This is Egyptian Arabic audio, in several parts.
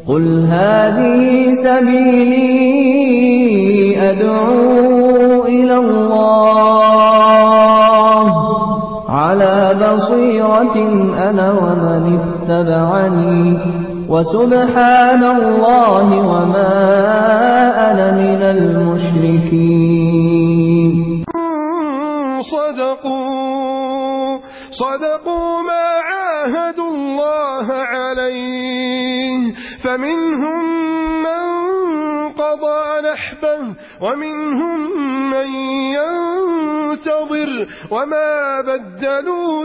قل هذه سبيلي أدعو إلى الله على بصيرة أنا ومن اتبعني وسبحان الله وما أنا من المشركين صدقوا صدقوا ما عاهدوا الله عليه فمنهم من قضى نحبه ومنهم من ينتظر وما بدلوا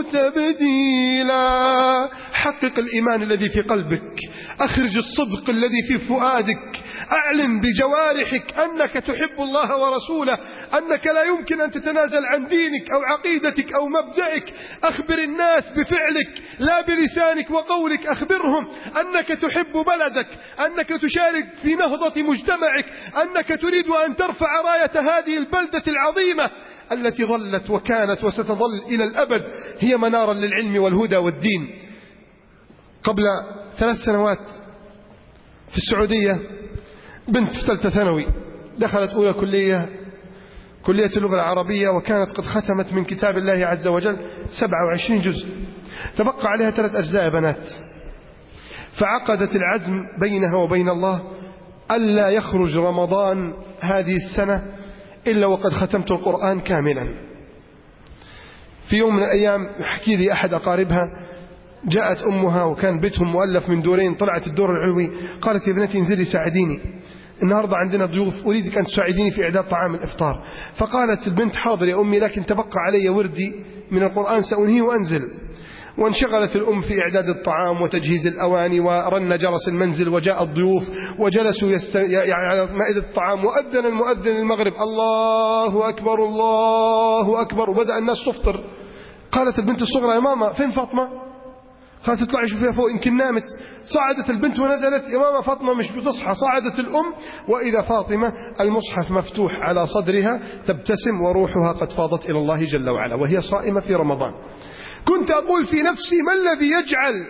تبديلا حقق الإيمان الذي في قلبك أخرج الصدق الذي في فؤادك أعلن بجوارحك أنك تحب الله ورسوله أنك لا يمكن أن تتنازل عن دينك أو عقيدتك أو مبدئك أخبر الناس بفعلك لا بلسانك وقولك أخبرهم أنك تحب بلدك أنك تشارك في نهضة مجتمعك أنك تريد أن ترفع راية هذه البلدة العظيمة التي ظلت وكانت وستظل إلى الأبد هي منارا للعلم والهدى والدين قبل ثلاث سنوات في السعودية بنت في ثالثة ثانوي دخلت أولى كلية كلية اللغة العربية وكانت قد ختمت من كتاب الله عز وجل 27 جزء تبقى عليها ثلاث أجزاء بنات فعقدت العزم بينها وبين الله ألا يخرج رمضان هذه السنة إلا وقد ختمت القرآن كاملا في يوم من الأيام يحكي لي أحد أقاربها جاءت أمها وكان بيتهم مؤلف من دورين طلعت الدور العلوي قالت يا ابنتي انزلي ساعديني النهاردة عندنا ضيوف أريدك أن تساعديني في إعداد طعام الإفطار فقالت البنت حاضر يا أمي لكن تبقى علي وردي من القرآن سأنهيه وأنزل وانشغلت الأم في إعداد الطعام وتجهيز الأواني ورن جرس المنزل وجاء الضيوف وجلسوا يست... يعني على مائدة الطعام وأذن المؤذن المغرب الله أكبر الله أكبر وبدأ الناس تفطر قالت البنت الصغرى يا ماما فين فاطمة قالت اطلعي شوفيها فوق يمكن نامت صعدت البنت ونزلت يا ماما فاطمة مش بتصحى صعدت الأم وإذا فاطمة المصحف مفتوح على صدرها تبتسم وروحها قد فاضت إلى الله جل وعلا وهي صائمة في رمضان كنت أقول في نفسي ما الذي يجعل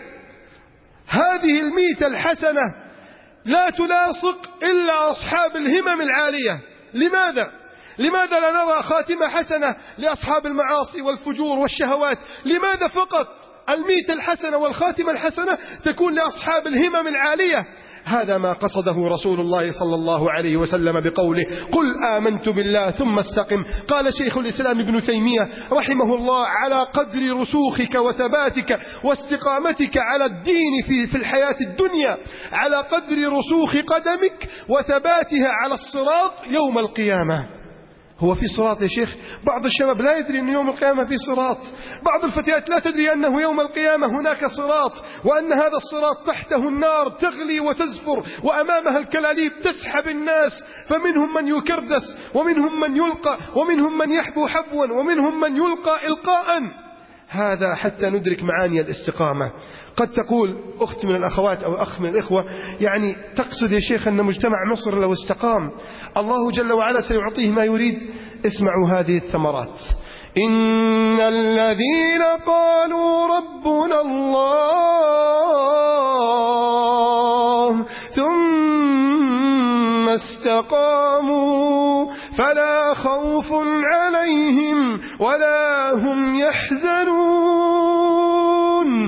هذه الميتة الحسنة لا تلاصق إلا أصحاب الهمم العالية لماذا؟ لماذا لا نرى خاتمة حسنة لأصحاب المعاصي والفجور والشهوات لماذا فقط الميت الحسنة والخاتمة الحسنة تكون لأصحاب الهمم العالية هذا ما قصده رسول الله صلى الله عليه وسلم بقوله قل آمنت بالله ثم استقم قال شيخ الإسلام ابن تيمية رحمه الله على قدر رسوخك وثباتك واستقامتك على الدين في, في الحياة الدنيا على قدر رسوخ قدمك وثباتها على الصراط يوم القيامة هو في صراط يا شيخ بعض الشباب لا يدري أن يوم القيامة في صراط بعض الفتيات لا تدري أنه يوم القيامة هناك صراط وأن هذا الصراط تحته النار تغلي وتزفر وأمامها الكلاليب تسحب الناس فمنهم من يكردس ومنهم من يلقى ومنهم من يحبو حبوا ومنهم من يلقى إلقاء هذا حتى ندرك معاني الاستقامة قد تقول أخت من الأخوات أو أخ من الإخوة يعني تقصد يا شيخ أن مجتمع مصر لو استقام الله جل وعلا سيعطيه ما يريد اسمعوا هذه الثمرات إن الذين قالوا ربنا الله ثم استقاموا فلا خوف عليهم ولا هم يحزنون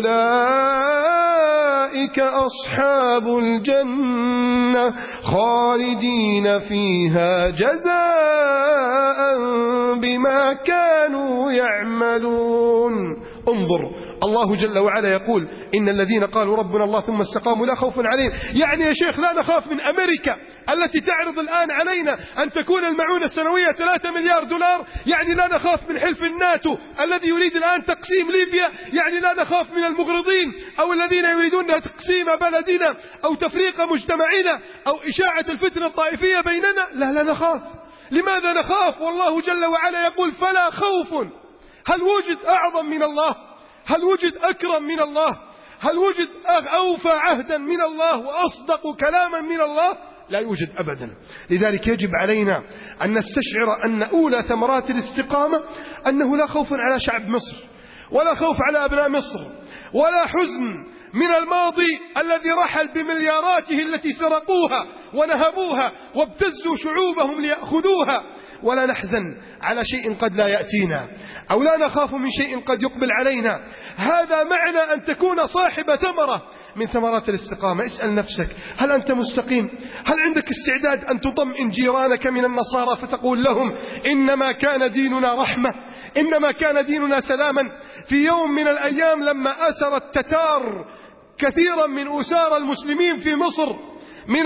أولئك أصحاب الجنة خالدين فيها جزاء بما كانوا يعملون انظر الله جل وعلا يقول إن الذين قالوا ربنا الله ثم استقاموا لا خوف عليهم يعني يا شيخ لا نخاف من أمريكا التي تعرض الآن علينا أن تكون المعونة السنوية 3 مليار دولار يعني لا نخاف من حلف الناتو الذي يريد الآن تقسيم ليبيا يعني لا نخاف من المغرضين أو الذين يريدون تقسيم بلدنا أو تفريق مجتمعنا أو إشاعة الفتنة الطائفية بيننا لا لا نخاف لماذا نخاف والله جل وعلا يقول فلا خوف هل وجد أعظم من الله هل وجد أكرم من الله هل وجد أوفى عهدا من الله وأصدق كلاما من الله لا يوجد أبدا لذلك يجب علينا أن نستشعر أن أولى ثمرات الاستقامة أنه لا خوف على شعب مصر ولا خوف على أبناء مصر ولا حزن من الماضي الذي رحل بملياراته التي سرقوها ونهبوها وابتزوا شعوبهم ليأخذوها ولا نحزن على شيء قد لا يأتينا أو لا نخاف من شيء قد يقبل علينا هذا معنى أن تكون صاحب ثمرة من ثمرات الاستقامة اسأل نفسك هل أنت مستقيم هل عندك استعداد أن تطمئن جيرانك من النصارى فتقول لهم إنما كان ديننا رحمة إنما كان ديننا سلاما في يوم من الأيام لما أسر التتار كثيرا من أسار المسلمين في مصر من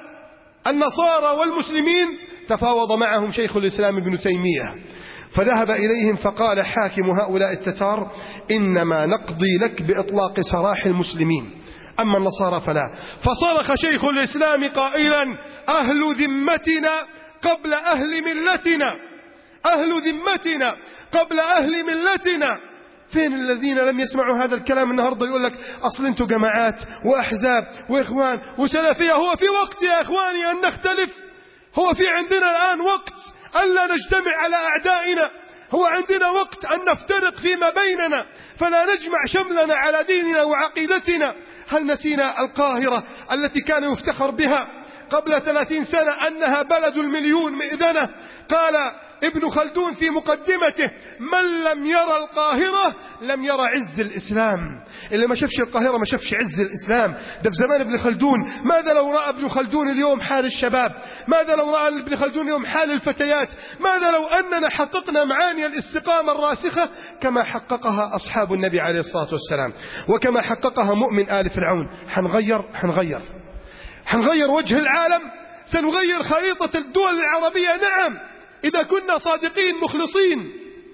النصارى والمسلمين تفاوض معهم شيخ الإسلام ابن تيمية فذهب إليهم فقال حاكم هؤلاء التتار إنما نقضي لك بإطلاق سراح المسلمين أما النصارى فلا فصرخ شيخ الإسلام قائلا أهل ذمتنا قبل أهل ملتنا أهل ذمتنا قبل أهل ملتنا فين الذين لم يسمعوا هذا الكلام النهاردة يقول لك أصل أنتم جماعات وأحزاب وإخوان وسلفية هو في وقت يا إخواني أن نختلف هو في عندنا الآن وقت ألا نجتمع على أعدائنا هو عندنا وقت أن نفترق فيما بيننا فلا نجمع شملنا على ديننا وعقيدتنا هل نسينا القاهرة التي كان يفتخر بها قبل ثلاثين سنة أنها بلد المليون مئذنة قال ابن خلدون في مقدمته من لم يرى القاهرة لم يرى عز الإسلام اللي ما شافش القاهرة ما شافش عز الإسلام ده في زمان ابن خلدون ماذا لو رأى ابن خلدون اليوم حال الشباب ماذا لو رأى ابن خلدون اليوم حال الفتيات ماذا لو أننا حققنا معاني الاستقامة الراسخة كما حققها أصحاب النبي عليه الصلاة والسلام وكما حققها مؤمن آل فرعون حنغير حنغير حنغير وجه العالم سنغير خريطة الدول العربية نعم إذا كنا صادقين مخلصين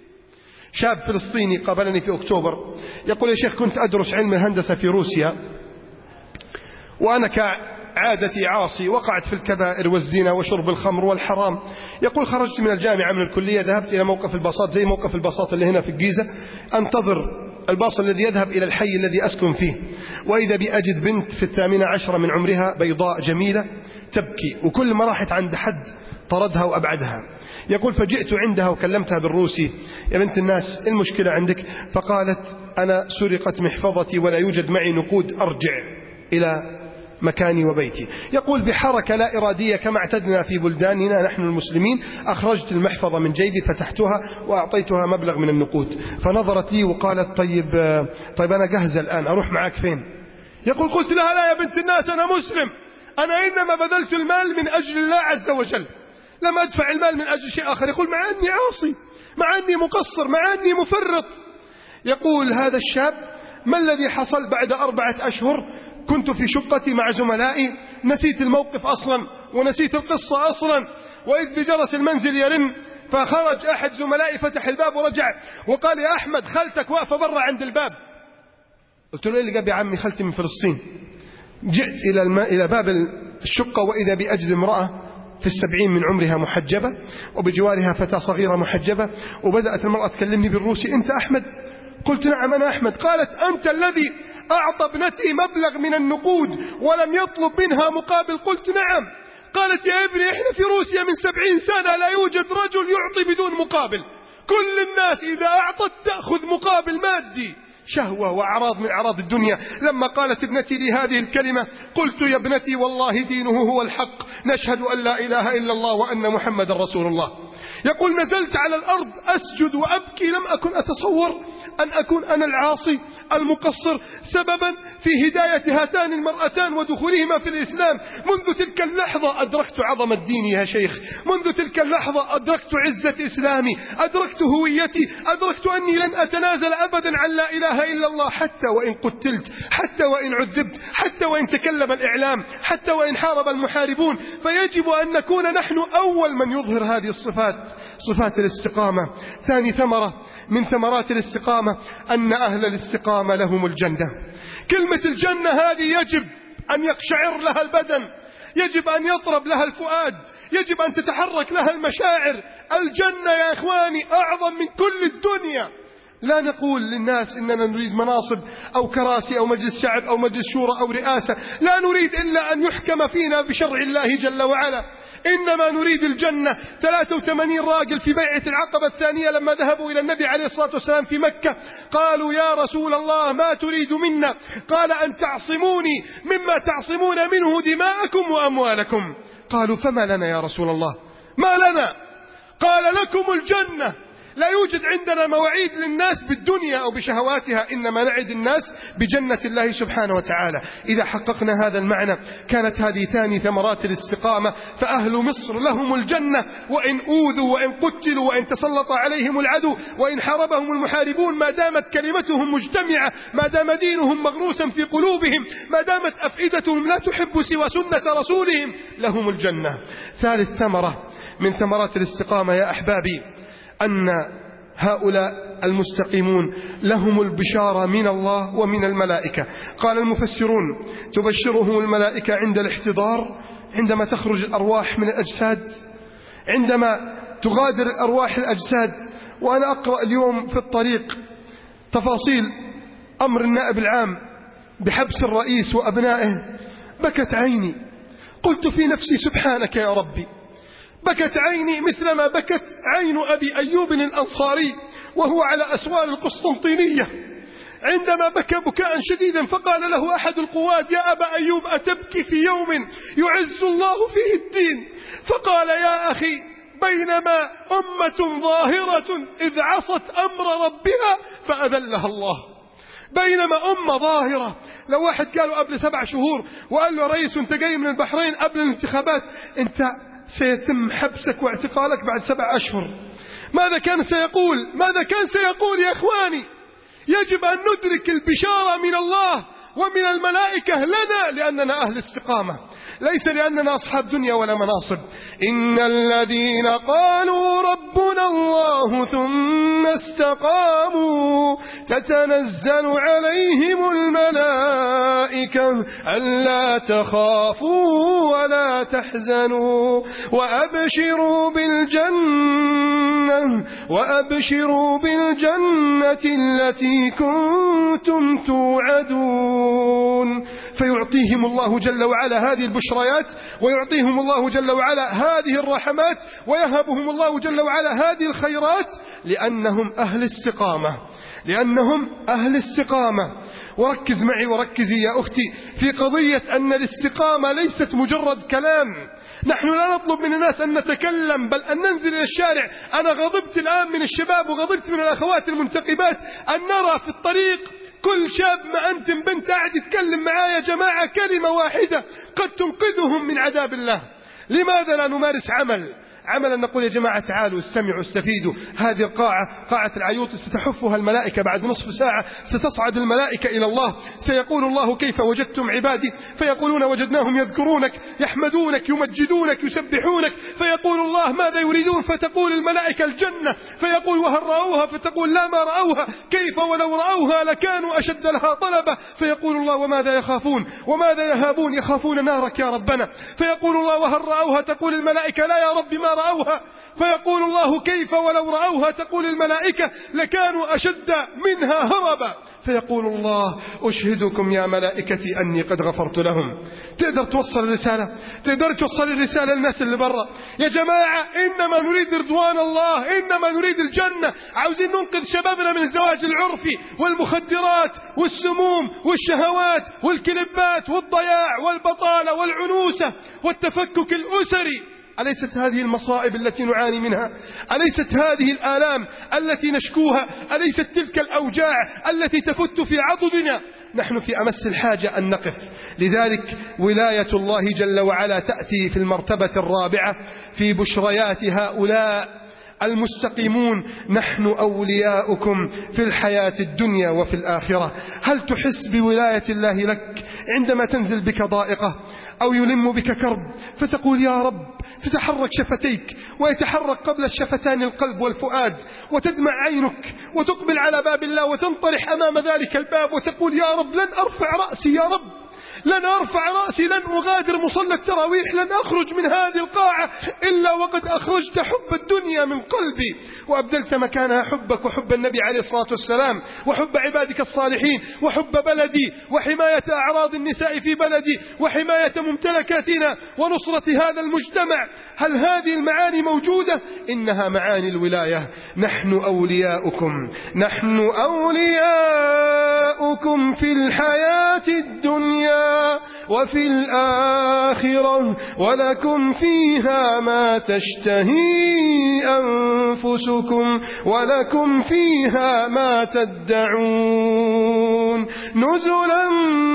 شاب فلسطيني قابلني في أكتوبر يقول يا شيخ كنت أدرس علم الهندسة في روسيا وأنا كعادتي عاصي وقعت في الكبائر والزنا وشرب الخمر والحرام يقول خرجت من الجامعة من الكلية ذهبت إلى موقف الباصات زي موقف الباصات اللي هنا في الجيزة أنتظر الباص الذي يذهب إلى الحي الذي أسكن فيه وإذا بي أجد بنت في الثامنة عشرة من عمرها بيضاء جميلة تبكي وكل ما راحت عند حد طردها وأبعدها يقول فجئت عندها وكلمتها بالروسي يا بنت الناس المشكلة عندك فقالت أنا سرقت محفظتي ولا يوجد معي نقود أرجع إلى مكاني وبيتي يقول بحركة لا إرادية كما اعتدنا في بلداننا نحن المسلمين أخرجت المحفظة من جيبي فتحتها وأعطيتها مبلغ من النقود فنظرت لي وقالت طيب طيب أنا جاهزة الآن أروح معك فين يقول قلت لها لا يا بنت الناس أنا مسلم أنا إنما بذلت المال من أجل الله عز وجل لم أدفع المال من أجل شيء آخر يقول مع أني عاصي مع أني مقصر مع أني مفرط يقول هذا الشاب ما الذي حصل بعد أربعة أشهر كنت في شقتي مع زملائي نسيت الموقف أصلا ونسيت القصة أصلا وإذ بجرس المنزل يرن فخرج أحد زملائي فتح الباب ورجع وقال يا أحمد خالتك واقفة برا عند الباب قلت له إيه اللي جاب يا عمي خالتي من فلسطين جئت إلى, الم... إلى باب الشقة وإذا بأجل امرأة في السبعين من عمرها محجبة وبجوارها فتاة صغيرة محجبة وبدأت المرأة تكلمني بالروسي أنت أحمد قلت نعم أنا أحمد قالت أنت الذي أعطى ابنتي مبلغ من النقود ولم يطلب منها مقابل قلت نعم قالت يا ابني احنا في روسيا من سبعين سنة لا يوجد رجل يعطي بدون مقابل كل الناس إذا أعطت تأخذ مقابل مادي شهوة وأعراض من أعراض الدنيا لما قالت ابنتي لي هذه الكلمة قلت يا ابنتي والله دينه هو الحق نشهد أن لا إله إلا الله وأن محمد رسول الله يقول نزلت على الأرض أسجد وأبكي لم أكن أتصور أن أكون أنا العاصي المقصر سببا في هداية هاتان المرأتان ودخولهما في الإسلام منذ تلك اللحظة أدركت عظمة ديني يا شيخ منذ تلك اللحظة أدركت عزة إسلامي أدركت هويتي أدركت أني لن أتنازل أبدا عن لا إله إلا الله حتى وإن قتلت حتى وإن عذبت حتى وإن تكلم الإعلام حتى وإن حارب المحاربون فيجب أن نكون نحن أول من يظهر هذه الصفات صفات الاستقامة ثاني ثمرة من ثمرات الاستقامة أن أهل الاستقامة لهم الجنة كلمة الجنة هذه يجب أن يقشعر لها البدن يجب أن يطرب لها الفؤاد يجب أن تتحرك لها المشاعر الجنة يا إخواني أعظم من كل الدنيا لا نقول للناس إننا نريد مناصب أو كراسي أو مجلس شعب أو مجلس شورى أو رئاسة لا نريد إلا أن يحكم فينا بشرع الله جل وعلا إنما نريد الجنة 83 راجل في بيعة العقبة الثانية لما ذهبوا إلى النبي عليه الصلاة والسلام في مكة قالوا يا رسول الله ما تريد منا قال أن تعصموني مما تعصمون منه دماءكم وأموالكم قالوا فما لنا يا رسول الله ما لنا قال لكم الجنة لا يوجد عندنا مواعيد للناس بالدنيا أو بشهواتها إنما نعد الناس بجنة الله سبحانه وتعالى إذا حققنا هذا المعنى كانت هذه ثاني ثمرات الاستقامة فأهل مصر لهم الجنة وإن أوذوا وإن قتلوا وإن تسلط عليهم العدو وإن حاربهم المحاربون ما دامت كلمتهم مجتمعة ما دام دينهم مغروسا في قلوبهم ما دامت أفئدتهم لا تحب سوى سنة رسولهم لهم الجنة ثالث ثمرة من ثمرات الاستقامة يا أحبابي أن هؤلاء المستقيمون لهم البشارة من الله ومن الملائكة قال المفسرون تبشرهم الملائكة عند الاحتضار عندما تخرج الأرواح من الأجساد عندما تغادر أرواح الأجساد وأنا أقرأ اليوم في الطريق تفاصيل أمر النائب العام بحبس الرئيس وأبنائه بكت عيني قلت في نفسي سبحانك يا ربي بكت عيني مثلما بكت عين أبي أيوب الأنصاري وهو على أسوار القسطنطينية عندما بكى بكاء شديدا فقال له أحد القواد يا أبا أيوب أتبكي في يوم يعز الله فيه الدين فقال يا أخي بينما أمة ظاهرة إذ عصت أمر ربها فأذلها الله بينما أمة ظاهرة لو واحد قالوا قبل سبع شهور وقال له رئيس وانت جاي من البحرين قبل الانتخابات انت سيتم حبسك واعتقالك بعد سبع أشهر ماذا كان سيقول ماذا كان سيقول يا إخواني يجب أن ندرك البشارة من الله ومن الملائكة لنا لأننا أهل استقامة ليس لأننا أصحاب دنيا ولا مناصب إن الذين قالوا ربنا الله ثم استقاموا تتنزل عليهم الملائكة ألا تخافوا ولا تحزنوا وأبشروا بالجنة وأبشروا بالجنة التي كنتم توعدون فيعطيهم الله جل وعلا هذه البشريات ويعطيهم الله جل وعلا هذه الرحمات ويهبهم الله جل وعلا هذه الخيرات لأنهم أهل استقامة لأنهم أهل استقامة وركز معي وركزي يا أختي في قضية أن الاستقامة ليست مجرد كلام نحن لا نطلب من الناس أن نتكلم بل أن ننزل إلى الشارع أنا غضبت الآن من الشباب وغضبت من الأخوات المنتقبات أن نرى في الطريق كل شاب ما أنتم بنت قاعد يتكلم معاه يا جماعة كلمة واحدة قد تنقذهم من عذاب الله لماذا لا نمارس عمل عملا نقول يا جماعة تعالوا استمعوا استفيدوا هذه القاعة قاعة العيوط ستحفها الملائكة بعد نصف ساعة ستصعد الملائكة إلى الله سيقول الله كيف وجدتم عبادي فيقولون وجدناهم يذكرونك يحمدونك يمجدونك يسبحونك فيقول الله ماذا يريدون فتقول الملائكة الجنة فيقول وهل رأوها فتقول لا ما رأوها كيف ولو رأوها لكانوا أشد لها طلبة فيقول الله وماذا يخافون وماذا يهابون يخافون نارك يا ربنا فيقول الله وهل رأوها تقول الملائكة لا يا رب ما رأوها فيقول الله كيف ولو رأوها تقول الملائكة لكانوا أشد منها هربا فيقول الله أشهدكم يا ملائكتي أني قد غفرت لهم تقدر توصل الرسالة تقدر توصل الرسالة للناس اللي برا يا جماعة إنما نريد رضوان الله إنما نريد الجنة عاوزين ننقذ شبابنا من الزواج العرفي والمخدرات والسموم والشهوات والكليبات والضياع والبطالة والعنوسة والتفكك الأسري أليست هذه المصائب التي نعاني منها أليست هذه الآلام التي نشكوها أليست تلك الأوجاع التي تفت في عضدنا نحن في أمس الحاجة أن نقف لذلك ولاية الله جل وعلا تأتي في المرتبة الرابعة في بشريات هؤلاء المستقيمون نحن أولياؤكم في الحياة الدنيا وفي الآخرة هل تحس بولاية الله لك عندما تنزل بك ضائقة أو يلم بك كرب فتقول يا رب تتحرك شفتيك ويتحرك قبل الشفتان القلب والفؤاد وتدمع عينك وتقبل على باب الله وتنطرح أمام ذلك الباب وتقول يا رب لن أرفع رأسي يا رب لن أرفع رأسي لن أغادر مصلى التراويح لن أخرج من هذه القاعة إلا وقد أخرجت حب الدنيا من قلبي وأبدلت مكانها حبك وحب النبي عليه الصلاة والسلام وحب عبادك الصالحين وحب بلدي وحماية أعراض النساء في بلدي وحماية ممتلكاتنا ونصرة هذا المجتمع هل هذه المعاني موجودة؟ إنها معاني الولاية نحن أولياؤكم نحن أولياؤكم في الحياة الدنيا وفي الآخرة ولكم فيها ما تشتهي أنفسكم ولكم فيها ما تدعون نزلا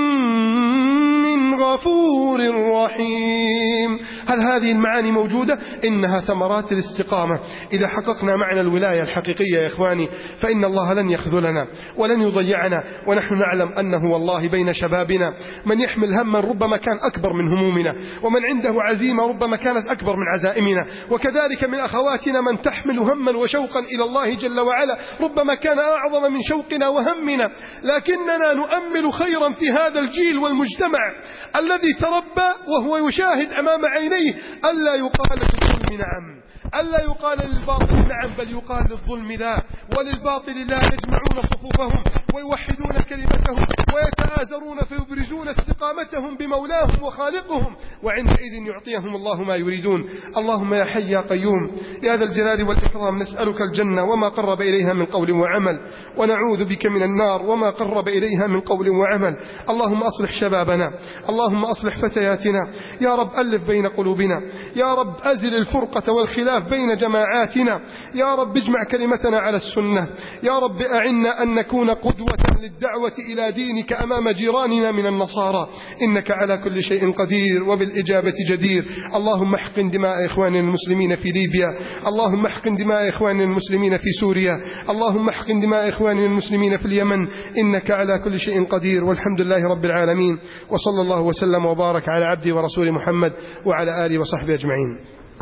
من غفور رحيم هل هذه المعاني موجودة؟ إنها ثمرات الاستقامة إذا حققنا معنى الولاية الحقيقية يا إخواني فإن الله لن يخذلنا ولن يضيعنا ونحن نعلم أنه والله بين شبابنا من يحمل هما ربما كان أكبر من همومنا ومن عنده عزيمة ربما كانت أكبر من عزائمنا وكذلك من أخواتنا من تحمل هما وشوقا إلى الله جل وعلا ربما كان أعظم من شوقنا وهمنا لكننا نؤمل خيرا في هذا الجيل والمجتمع الذي تربى وهو يشاهد أمام عينيه ألا يقال للظلم نعم ألا يقال للباطل نعم بل يقال للظلم لا وللباطل لا يجمعون صفوفهم ويوحدون كلمتهم ويتآزرون فيبرزون استقامتهم بمولاهم وخالقهم وعندئذ يعطيهم الله ما يريدون اللهم يا حي يا قيوم يا ذا الجلال والإكرام نسألك الجنة وما قرب إليها من قول وعمل ونعوذ بك من النار وما قرب إليها من قول وعمل اللهم أصلح شبابنا اللهم أصلح فتياتنا يا رب ألف بين قلوبنا يا رب أزل الفرقة والخلاف بين جماعاتنا يا رب اجمع كلمتنا على السنة يا رب أعنا أن نكون قدوة للدعوة إلى دينك أمام جيراننا من النصارى إنك على كل شيء قدير وبالإجابة جدير اللهم احقن دماء إخواننا المسلمين في ليبيا اللهم احقن دماء إخواننا المسلمين في سوريا اللهم احقن دماء إخواننا المسلمين في اليمن إنك على كل شيء قدير والحمد لله رب العالمين وصلى الله وسلم وبارك على عبده ورسوله محمد وعلى آله وصحبه أجمعين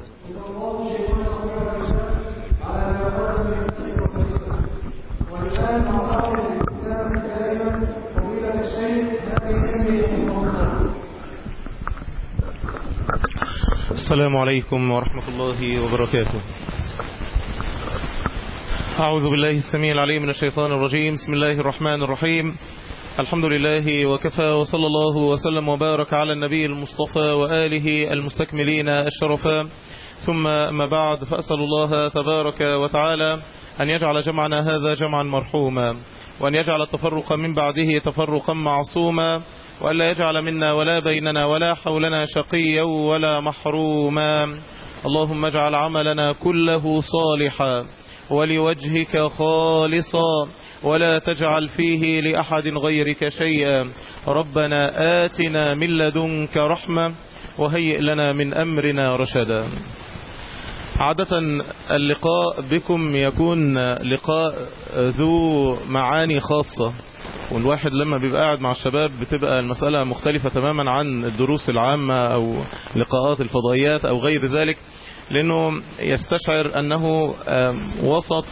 السلام عليكم ورحمة الله وبركاته أعوذ بالله السميع العليم من الشيطان الرجيم بسم الله الرحمن الرحيم الحمد لله وكفى وصلى الله وسلم وبارك على النبي المصطفى وآله المستكملين الشرفاء ثم ما بعد فأسأل الله تبارك وتعالى أن يجعل جمعنا هذا جمعا مرحوما وأن يجعل التفرق من بعده تفرقا معصوما وألا يجعل منا ولا بيننا ولا حولنا شقيا ولا محروما اللهم اجعل عملنا كله صالحا ولوجهك خالصا ولا تجعل فيه لأحد غيرك شيئا ربنا آتنا من لدنك رحمة وهيئ لنا من أمرنا رشدا عادة اللقاء بكم يكون لقاء ذو معاني خاصة والواحد لما بيبقى قاعد مع الشباب بتبقى المسألة مختلفة تماما عن الدروس العامة أو لقاءات الفضائيات أو غير ذلك لأنه يستشعر أنه وسط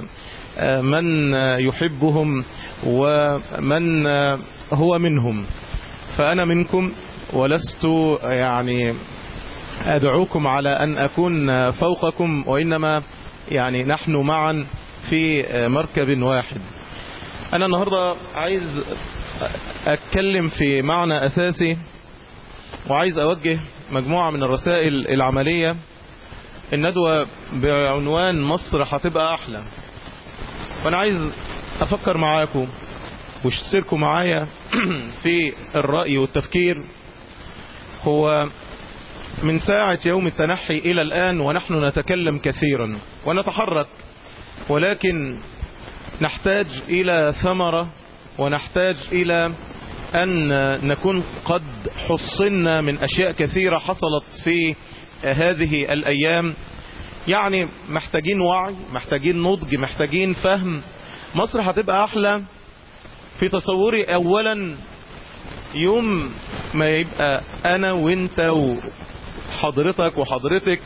من يحبهم ومن هو منهم فأنا منكم ولست يعني أدعوكم على أن أكون فوقكم وإنما يعني نحن معا في مركب واحد أنا النهاردة عايز أتكلم في معنى أساسي وعايز أوجه مجموعة من الرسائل العملية الندوة بعنوان مصر هتبقى أحلى وأنا عايز أفكر معاكم واشتركوا معايا في الرأي والتفكير هو من ساعة يوم التنحي إلى الآن ونحن نتكلم كثيرا ونتحرك ولكن نحتاج إلى ثمرة ونحتاج إلى أن نكون قد حصنا من أشياء كثيرة حصلت في هذه الأيام يعني محتاجين وعي محتاجين نضج محتاجين فهم مصر هتبقى أحلى في تصوري أولا يوم ما يبقى أنا وانت وحضرتك وحضرتك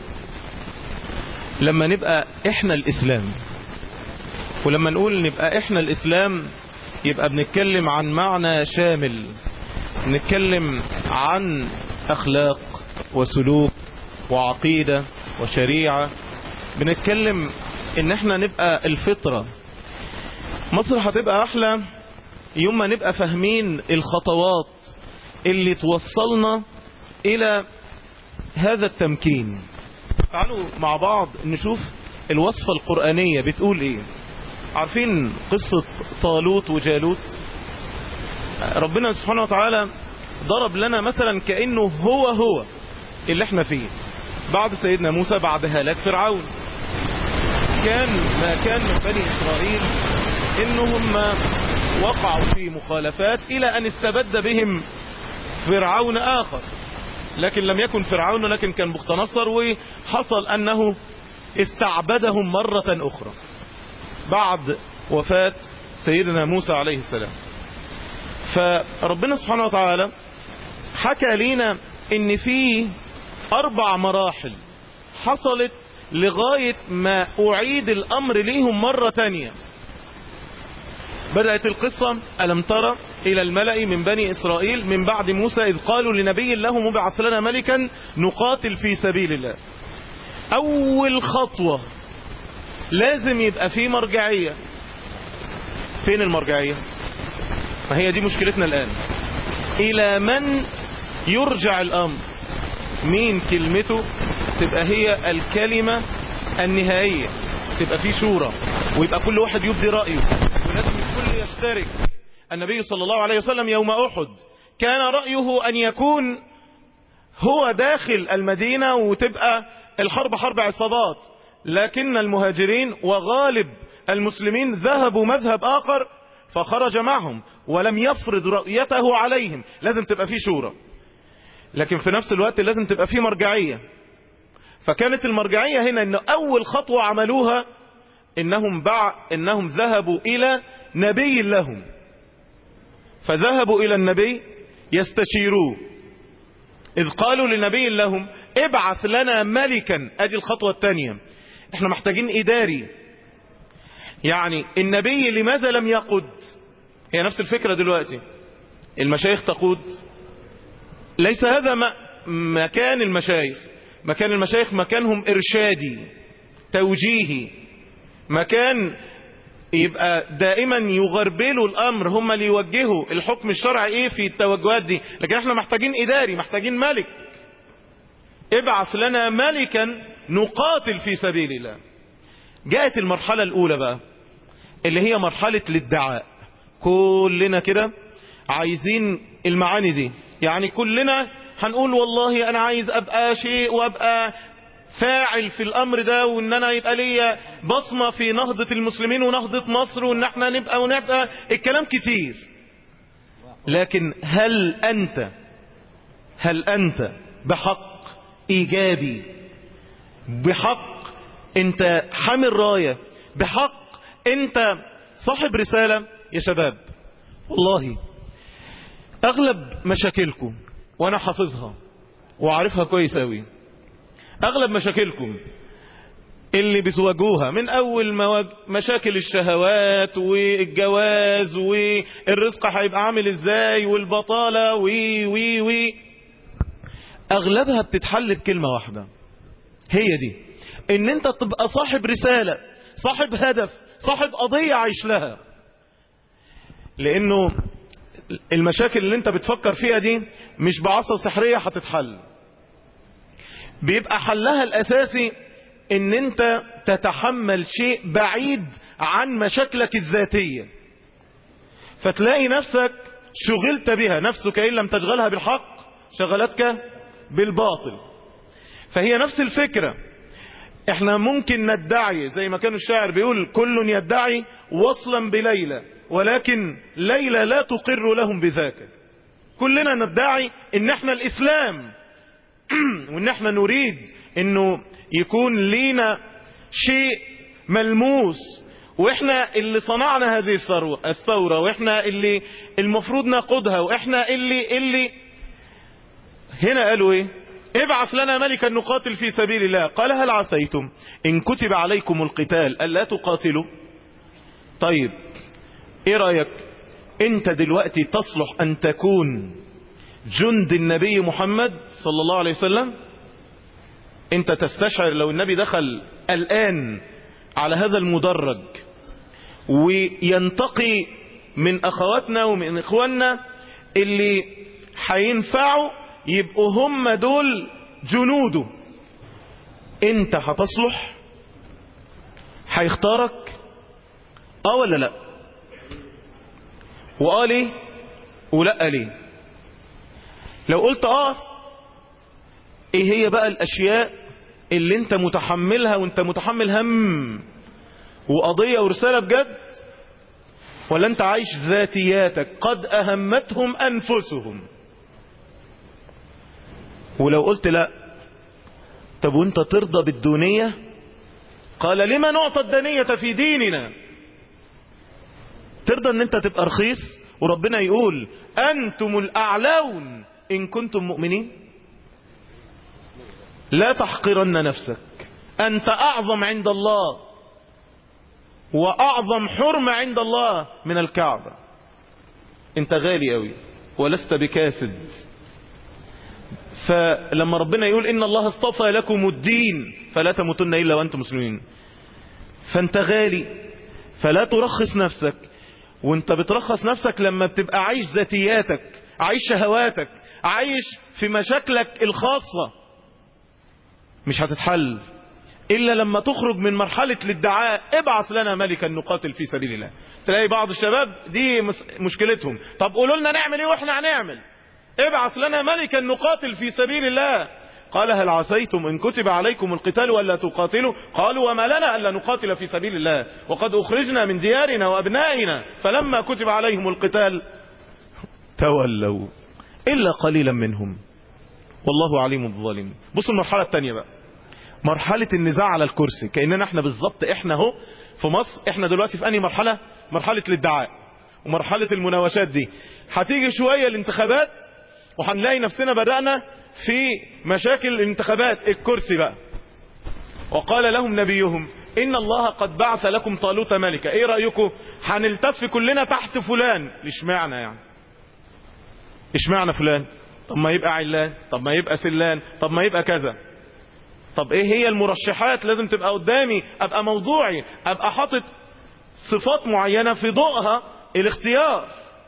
لما نبقى احنا الإسلام ولما نقول نبقى احنا الإسلام يبقى بنتكلم عن معنى شامل بنتكلم عن أخلاق وسلوك وعقيدة وشريعة بنتكلم ان احنا نبقى الفطرة مصر هتبقى احلى يوم ما نبقى فاهمين الخطوات اللي توصلنا الى هذا التمكين تعالوا مع بعض نشوف الوصفة القرآنية بتقول ايه عارفين قصة طالوت وجالوت ربنا سبحانه وتعالى ضرب لنا مثلا كأنه هو هو اللي احنا فيه بعد سيدنا موسى بعد هلاك فرعون كان ما كان من بني إسرائيل إنهم وقعوا في مخالفات إلى أن استبد بهم فرعون آخر لكن لم يكن فرعون لكن كان بخت نصر وحصل أنه استعبدهم مرة أخرى بعد وفاة سيدنا موسى عليه السلام فربنا سبحانه وتعالى حكى لنا ان في اربع مراحل حصلت لغاية ما اعيد الامر ليهم مرة تانية بدأت القصة ألم ترى إلى الملأ من بني إسرائيل من بعد موسى إذ قالوا لنبي له مبعث لنا ملكا نقاتل في سبيل الله أول خطوة لازم يبقى في مرجعية فين المرجعية ما هي دي مشكلتنا الآن إلى من يرجع الأمر مين كلمته تبقى هي الكلمة النهائية تبقى في شورى ويبقى كل واحد يبدي رأيه ولازم الكل يشترك النبي صلى الله عليه وسلم يوم أحد كان رأيه أن يكون هو داخل المدينة وتبقى الحرب حرب عصابات لكن المهاجرين وغالب المسلمين ذهبوا مذهب آخر فخرج معهم ولم يفرض رؤيته عليهم لازم تبقى في شورى لكن في نفس الوقت لازم تبقى في مرجعية فكانت المرجعية هنا ان اول خطوة عملوها انهم بع انهم ذهبوا الى نبي لهم فذهبوا الى النبي يستشيروه اذ قالوا لنبي لهم ابعث لنا ملكا ادي الخطوة الثانية احنا محتاجين اداري يعني النبي لماذا لم يقود هي نفس الفكرة دلوقتي المشايخ تقود ليس هذا مكان المشايخ مكان المشايخ مكانهم إرشادي توجيهي مكان يبقى دائما يغربلوا الأمر هم اللي يوجهوا الحكم الشرعي ايه في التوجهات دي لكن احنا محتاجين إداري محتاجين ملك ابعث لنا ملكا نقاتل في سبيل الله جاءت المرحلة الأولى بقى اللي هي مرحلة الادعاء كلنا كده عايزين المعاني دي يعني كلنا هنقول والله انا عايز ابقى شيء وابقى فاعل في الامر ده وان انا يبقى ليا بصمة في نهضة المسلمين ونهضة مصر وان احنا نبقى ونبقى الكلام كتير لكن هل انت هل انت بحق ايجابي بحق انت حامل راية بحق انت صاحب رسالة يا شباب والله اغلب مشاكلكم وانا حافظها وعارفها كويس قوي اغلب مشاكلكم اللي بتواجهوها من اول مواج... مشاكل الشهوات والجواز والرزق هيبقى عامل ازاي والبطالة وي وي وي اغلبها بتتحل بكلمة واحدة هي دي ان انت تبقى صاحب رسالة صاحب هدف صاحب قضية عايش لها لانه المشاكل اللي انت بتفكر فيها دي مش بعصا سحرية هتتحل بيبقى حلها الاساسي ان انت تتحمل شيء بعيد عن مشاكلك الذاتية فتلاقي نفسك شغلت بها نفسك ان لم تشغلها بالحق شغلتك بالباطل فهي نفس الفكرة احنا ممكن ندعي زي ما كان الشاعر بيقول كل يدعي وصلا بليلى ولكن ليلى لا تقر لهم بذاك كلنا ندعي ان احنا الاسلام وان احنا نريد انه يكون لينا شيء ملموس واحنا اللي صنعنا هذه الثورة واحنا اللي المفروض ناخدها واحنا اللي اللي هنا قالوا ايه ابعث لنا ملكا نقاتل في سبيل الله قال هل عسيتم ان كتب عليكم القتال الا تقاتلوا طيب ايه رأيك انت دلوقتي تصلح ان تكون جند النبي محمد صلى الله عليه وسلم انت تستشعر لو النبي دخل الان على هذا المدرج وينتقي من أخواتنا ومن إخواننا اللي هينفعوا يبقوا هم دول جنوده انت هتصلح هيختارك اه ولا لا واه ليه ولا ليه لو قلت اه ايه هي بقى الاشياء اللي انت متحملها وانت متحمل هم وقضية ورسالة بجد ولا انت عايش ذاتياتك قد اهمتهم انفسهم ولو قلت لا طب وانت ترضى بالدونية قال لما نعطى الدنية في ديننا ترضى ان انت تبقى رخيص وربنا يقول انتم الاعلون ان كنتم مؤمنين لا تحقرن نفسك انت اعظم عند الله واعظم حرمة عند الله من الكعبة انت غالي قوي ولست بكاسد فلما ربنا يقول ان الله اصطفى لكم الدين فلا تموتن الا وانتم مسلمين فانت غالي فلا ترخص نفسك وانت بترخص نفسك لما بتبقى عايش ذاتياتك عايش شهواتك عايش في مشاكلك الخاصة مش هتتحل إلا لما تخرج من مرحلة الادعاء ابعث لنا ملكا نقاتل في سبيل الله تلاقي بعض الشباب دي مشكلتهم طب قولوا لنا نعمل ايه واحنا هنعمل ابعث لنا ملكا نقاتل في سبيل الله قال هل عسيتم إن كتب عليكم القتال ولا تقاتلوا قالوا وما لنا ألا نقاتل في سبيل الله وقد أخرجنا من ديارنا وأبنائنا فلما كتب عليهم القتال تولوا إلا قليلا منهم والله عليم بالظالمين بصوا المرحلة الثانية بقى مرحلة النزاع على الكرسي كأننا احنا بالظبط احنا اهو في مصر احنا دلوقتي في أنهي مرحلة مرحلة الادعاء ومرحلة المناوشات دي هتيجي شوية الانتخابات وهنلاقي نفسنا بدأنا في مشاكل الانتخابات الكرسي بقى وقال لهم نبيهم إن الله قد بعث لكم طالوت ملكا ايه رأيكم هنلتف كلنا تحت فلان ليش معنى يعني ايش معنى فلان طب ما يبقى علان طب ما يبقى فلان طب ما يبقى كذا طب ايه هي المرشحات لازم تبقى قدامي ابقى موضوعي ابقى حاطط صفات معينة في ضوءها الاختيار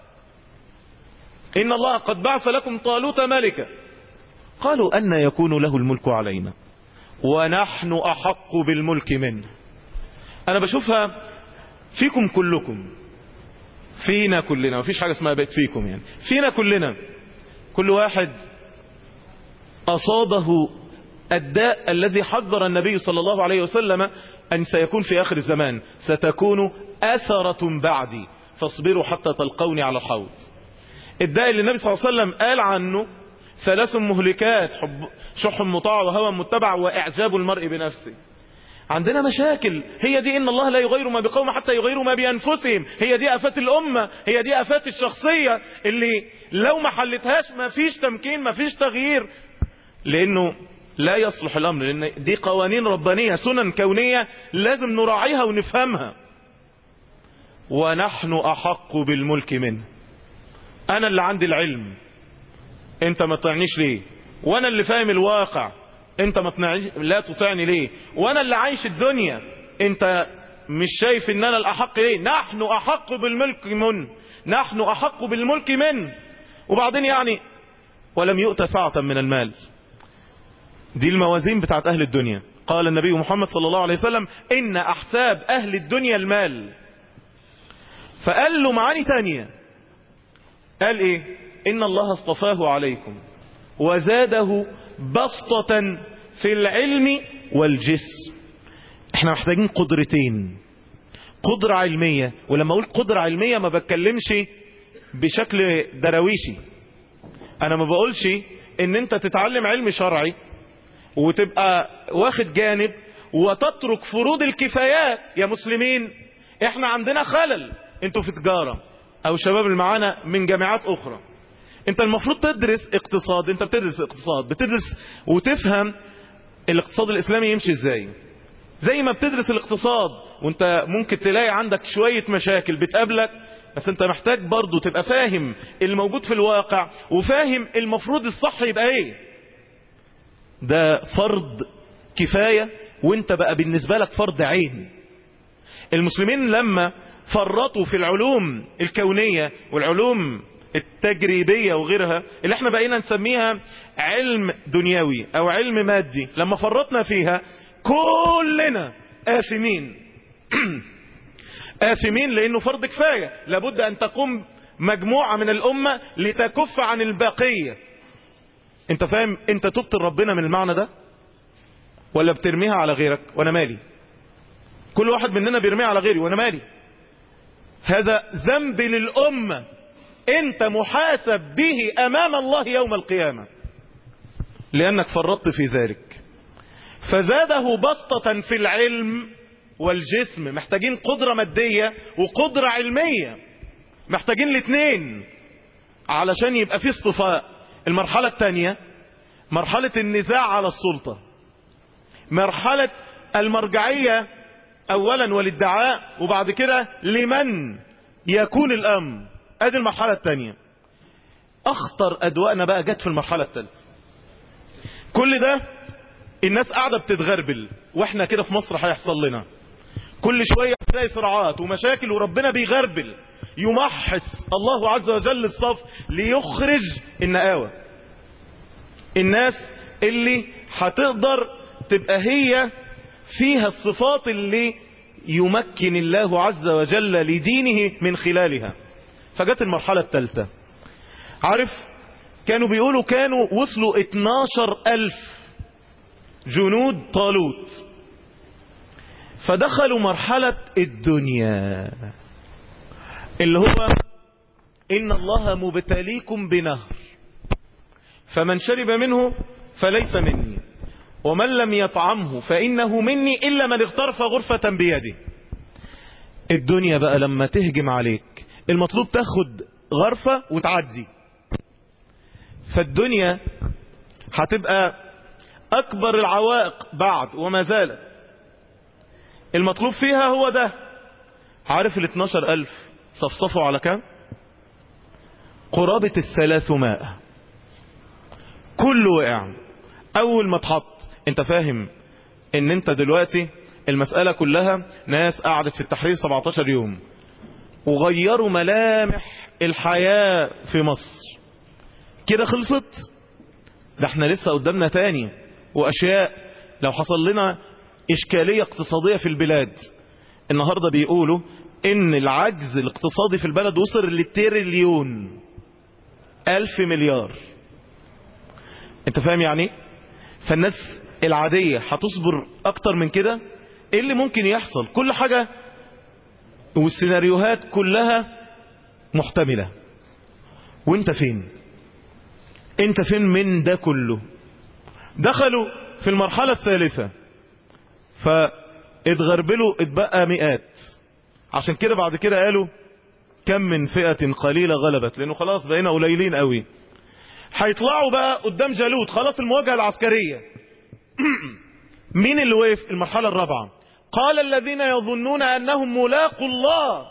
إن الله قد بعث لكم طالوت ملكا قالوا أن يكون له الملك علينا ونحن أحق بالملك منه أنا بشوفها فيكم كلكم فينا كلنا مفيش حاجة اسمها بيت فيكم يعني فينا كلنا كل واحد أصابه الداء الذي حذر النبي صلى الله عليه وسلم أن سيكون في آخر الزمان ستكون أثرة بعدي فاصبروا حتى تلقوني على الحوض الداء اللي النبي صلى الله عليه وسلم قال عنه ثلاث مهلكات حب شح مطاع وهوى متبع وإعجاب المرء بنفسه عندنا مشاكل هي دي إن الله لا يغير ما بقوم حتى يغيروا ما بأنفسهم هي دي أفات الأمة هي دي أفات الشخصية اللي لو ما حلتهاش ما فيش تمكين ما فيش تغيير لأنه لا يصلح الأمر لأن دي قوانين ربانية سنن كونية لازم نراعيها ونفهمها ونحن أحق بالملك منه أنا اللي عندي العلم أنت ما تطعنيش ليه وأنا اللي فاهم الواقع أنت ما تطعنيش لا تطعني ليه وأنا اللي عايش الدنيا أنت مش شايف ان انا الاحق ليه نحن احق بالملك من نحن احق بالملك من وبعدين يعني ولم يؤت سعة من المال دي الموازين بتاعت اهل الدنيا قال النبي محمد صلى الله عليه وسلم ان احساب اهل الدنيا المال فقال له معاني تانية قال ايه ان الله اصطفاه عليكم وزاده بسطة في العلم والجسم احنا محتاجين قدرتين قدرة علمية ولما اقول قدرة علمية ما بتكلمش بشكل درويشي انا ما بقولش ان انت تتعلم علم شرعي وتبقى واخد جانب وتترك فروض الكفايات يا مسلمين احنا عندنا خلل انتوا في تجارة او شباب اللي معانا من جامعات اخرى انت المفروض تدرس اقتصاد انت بتدرس اقتصاد بتدرس وتفهم الاقتصاد الاسلامي يمشي ازاي زي ما بتدرس الاقتصاد وانت ممكن تلاقي عندك شوية مشاكل بتقابلك بس انت محتاج برضو تبقى فاهم الموجود في الواقع وفاهم المفروض الصح يبقى ايه ده فرض كفاية وانت بقى بالنسبة لك فرض عين المسلمين لما فرطوا في العلوم الكونية والعلوم التجريبية وغيرها اللي احنا بقينا نسميها علم دنيوي او علم مادي لما فرطنا فيها كلنا آثمين آثمين لأنه فرض كفاية لابد أن تقوم مجموعة من الأمة لتكف عن البقية انت فاهم انت تبت ربنا من المعنى ده ولا بترميها على غيرك وانا مالي كل واحد مننا بيرميها على غيري وانا مالي هذا ذنب للأمة انت محاسب به امام الله يوم القيامة لانك فرطت في ذلك فزاده بسطة في العلم والجسم محتاجين قدرة مادية وقدرة علمية محتاجين الاثنين علشان يبقى في اصطفاء المرحلة الثانية مرحلة النزاع على السلطة مرحلة المرجعية اولا والادعاء وبعد كده لمن يكون الامر ادي المرحلة الثانية اخطر ادوائنا بقى جت في المرحلة الثالثة كل ده الناس قاعدة بتتغربل واحنا كده في مصر هيحصل لنا كل شوية تلاقي صراعات ومشاكل وربنا بيغربل يمحص الله عز وجل الصف ليخرج النقاوة الناس اللي هتقدر تبقى هي فيها الصفات اللي يمكن الله عز وجل لدينه من خلالها فجت المرحلة الثالثة عارف كانوا بيقولوا كانوا وصلوا 12 ألف جنود طالوت فدخلوا مرحلة الدنيا اللي هو إن الله مبتليكم بنهر فمن شرب منه فليس مني ومن لم يطعمه فإنه مني إلا من اغترف غرفة بيده الدنيا بقى لما تهجم عليك المطلوب تاخد غرفة وتعدي فالدنيا هتبقى أكبر العوائق بعد وما زالت المطلوب فيها هو ده عارف ال 12 ألف صفصفوا على كام قرابة الثلاثمائة كله وقع أول ما تحط انت فاهم ان انت دلوقتي المسألة كلها ناس قعدت في التحرير 17 يوم وغيروا ملامح الحياة في مصر كده خلصت ده احنا لسه قدامنا تاني واشياء لو حصل لنا اشكالية اقتصادية في البلاد النهاردة بيقولوا ان العجز الاقتصادي في البلد وصل للتريليون الف مليار انت فاهم يعني فالناس العادية هتصبر اكتر من كده ايه اللي ممكن يحصل كل حاجة والسيناريوهات كلها محتملة وانت فين انت فين من ده كله دخلوا في المرحلة الثالثة فاتغربلوا اتبقى مئات عشان كده بعد كده قالوا كم من فئة قليلة غلبت لانه خلاص بقينا قليلين قوي هيطلعوا بقى قدام جالوت خلاص المواجهة العسكرية مين اللي وقف المرحلة الرابعة قال الذين يظنون أنهم ملاقوا الله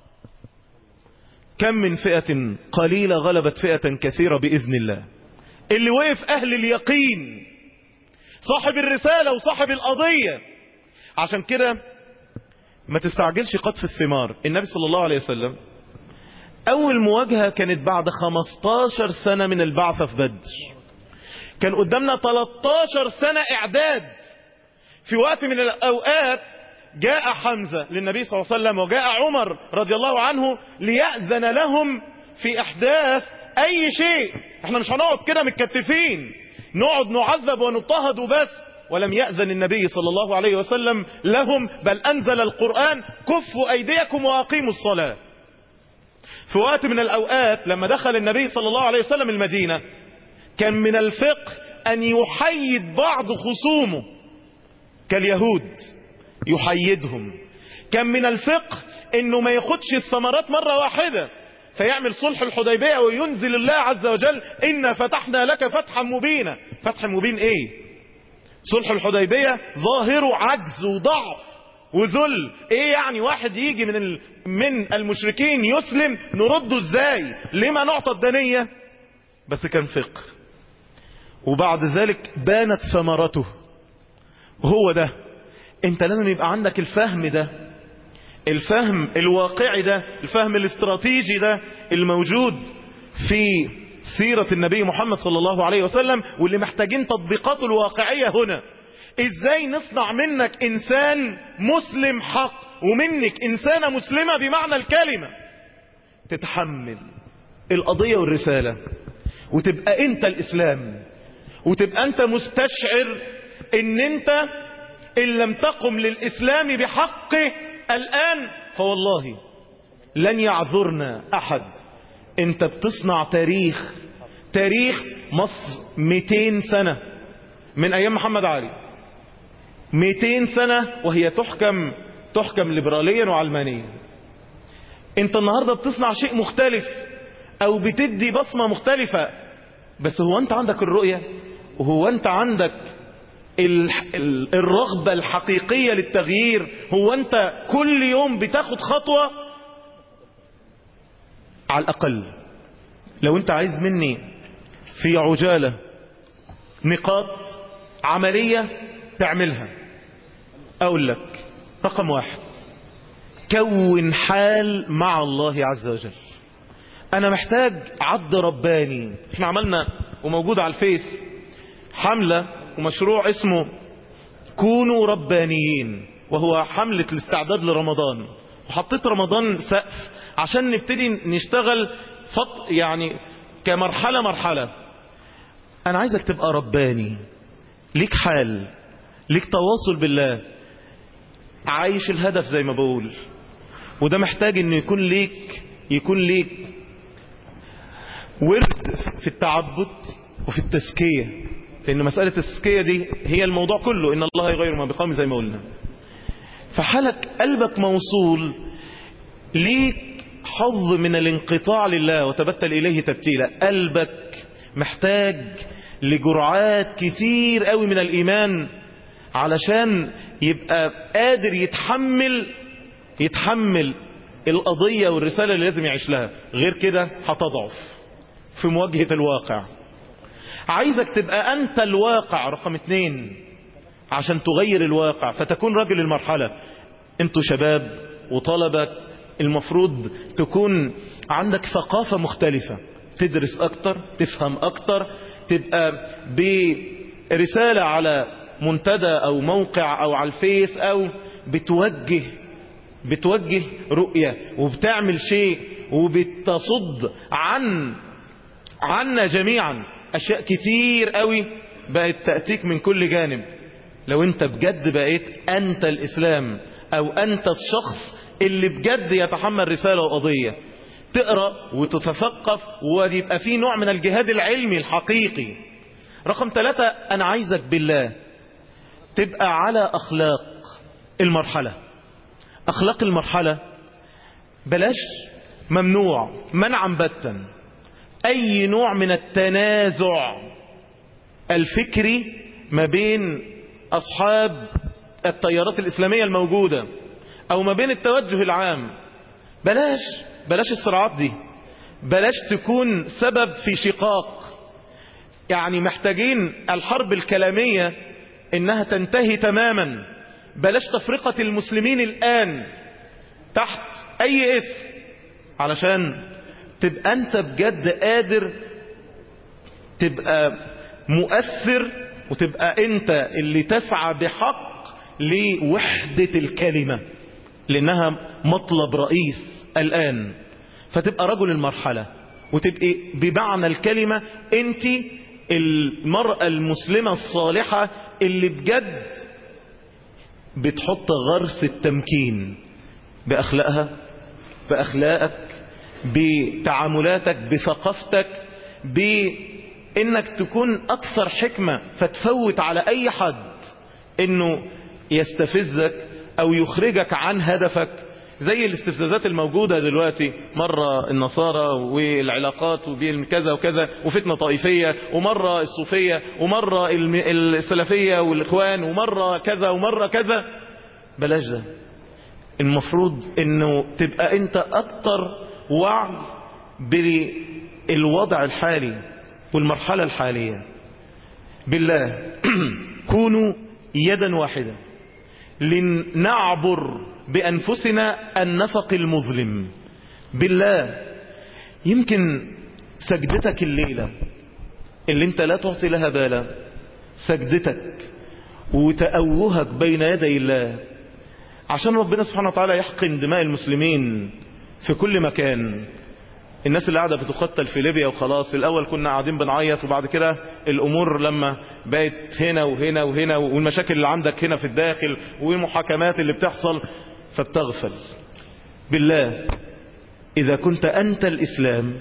كم من فئة قليلة غلبت فئة كثيرة بإذن الله اللي وقف أهل اليقين صاحب الرسالة وصاحب القضية عشان كده ما تستعجلش قطف الثمار النبي صلى الله عليه وسلم أول مواجهة كانت بعد 15 سنة من البعثة في بدر كان قدامنا 13 سنة إعداد في وقت من الأوقات جاء حمزة للنبي صلى الله عليه وسلم وجاء عمر رضي الله عنه ليأذن لهم في أحداث أي شيء احنا مش هنقعد كده متكتفين نقعد نعذب ونضطهد وبس ولم يأذن النبي صلى الله عليه وسلم لهم بل أنزل القرآن كفوا أيديكم وأقيموا الصلاة في وقت من الأوقات لما دخل النبي صلى الله عليه وسلم المدينة كان من الفقه أن يحيد بعض خصومه كاليهود يحيدهم كان من الفقه أنه ما ياخدش الثمرات مرة واحدة فيعمل صلح الحديبية وينزل الله عز وجل إنا فتحنا لك فتحا مبينا فتح مبين إيه صلح الحديبية ظاهره عجز وضعف وذل ايه يعني واحد يجي من ال... من المشركين يسلم نرده ازاي لما نعطى الدنية بس كان فقه وبعد ذلك بانت ثمرته هو ده انت لازم يبقى عندك الفهم ده الفهم الواقعي ده الفهم الاستراتيجي ده الموجود في سيرة النبي محمد صلى الله عليه وسلم واللي محتاجين تطبيقاته الواقعية هنا ازاي نصنع منك انسان مسلم حق ومنك انسانة مسلمة بمعنى الكلمة تتحمل القضية والرسالة وتبقى انت الاسلام وتبقى انت مستشعر ان انت ان لم تقم للاسلام بحقه الان فوالله لن يعذرنا احد انت بتصنع تاريخ تاريخ مصر 200 سنة من ايام محمد علي 200 سنة وهي تحكم تحكم ليبراليا وعلمانيا انت النهاردة بتصنع شيء مختلف او بتدي بصمة مختلفة بس هو انت عندك الرؤية وهو انت عندك ال... ال... الرغبة الحقيقية للتغيير هو انت كل يوم بتاخد خطوة على الاقل لو انت عايز مني في عجالة نقاط عملية تعملها اقول لك رقم واحد كون حال مع الله عز وجل انا محتاج عبد رباني احنا عملنا وموجود على الفيس حملة ومشروع اسمه كونوا ربانيين وهو حملة الاستعداد لرمضان وحطيت رمضان سقف عشان نبتدي نشتغل فط يعني كمرحلة مرحلة انا عايزك تبقى رباني ليك حال ليك تواصل بالله عايش الهدف زي ما بقول وده محتاج انه يكون ليك يكون ليك ورد في التعبد وفي التزكية لان مسألة التزكية دي هي الموضوع كله ان الله يغير ما بقوم زي ما قلنا فحالك قلبك موصول ليك حظ من الانقطاع لله وتبتل اليه تبتيلا قلبك محتاج لجرعات كتير قوي من الايمان علشان يبقى قادر يتحمل يتحمل القضية والرسالة اللي لازم يعيش لها غير كده هتضعف في مواجهة الواقع عايزك تبقى أنت الواقع رقم اتنين عشان تغير الواقع فتكون راجل المرحلة انتوا شباب وطلبة المفروض تكون عندك ثقافة مختلفة تدرس أكتر تفهم أكتر تبقى برسالة على منتدى أو موقع أو على الفيس أو بتوجه بتوجه رؤية وبتعمل شيء وبتصد عن عنا جميعا أشياء كتير قوي بقت تأتيك من كل جانب لو انت بجد بقيت أنت الإسلام أو أنت الشخص اللي بجد يتحمل رسالة وقضية تقرأ وتتثقف ويبقى في نوع من الجهاد العلمي الحقيقي رقم ثلاثة أنا عايزك بالله تبقى على أخلاق المرحلة أخلاق المرحلة بلاش ممنوع منعا باتا أي نوع من التنازع الفكري ما بين أصحاب التيارات الإسلامية الموجودة أو ما بين التوجه العام بلاش بلاش الصراعات دي بلاش تكون سبب في شقاق يعني محتاجين الحرب الكلامية إنها تنتهي تماما بلاش تفرقة المسلمين الآن تحت أي اسم علشان تبقى أنت بجد قادر تبقى مؤثر وتبقى أنت اللي تسعى بحق لوحدة الكلمة لأنها مطلب رئيس الآن فتبقى رجل المرحلة وتبقى بمعنى الكلمة أنت المرأة المسلمة الصالحة اللي بجد بتحط غرس التمكين بأخلاقها بأخلاقك بتعاملاتك بثقافتك بإنك تكون أكثر حكمة فتفوت على أي حد إنه يستفزك أو يخرجك عن هدفك زي الاستفزازات الموجودة دلوقتي مرة النصارى والعلاقات وبين كذا وكذا وفتنة طائفية ومرة الصوفية ومرة السلفية والإخوان ومرة كذا ومرة كذا بلاش ده المفروض انه تبقى انت اكتر وعي بالوضع الحالي والمرحلة الحالية بالله كونوا يدا واحدة لنعبر بأنفسنا النفق المظلم بالله يمكن سجدتك الليلة اللي انت لا تعطي لها بالا سجدتك وتأوهك بين يدي الله عشان ربنا سبحانه وتعالى يحقن دماء المسلمين في كل مكان الناس اللي قاعدة بتقتل في ليبيا وخلاص الأول كنا قاعدين بنعيط وبعد كده الأمور لما بقت هنا وهنا وهنا والمشاكل اللي عندك هنا في الداخل والمحاكمات اللي بتحصل فبتغفل بالله إذا كنت أنت الإسلام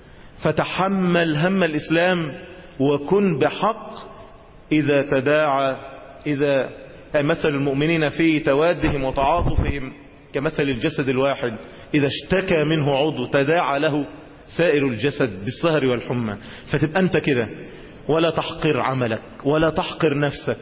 فتحمل هم الإسلام وكن بحق إذا تداعى إذا مثل المؤمنين في توادهم وتعاطفهم كمثل الجسد الواحد إذا اشتكى منه عضو تداعى له سائر الجسد بالسهر والحمى فتبقى أنت كده ولا تحقر عملك ولا تحقر نفسك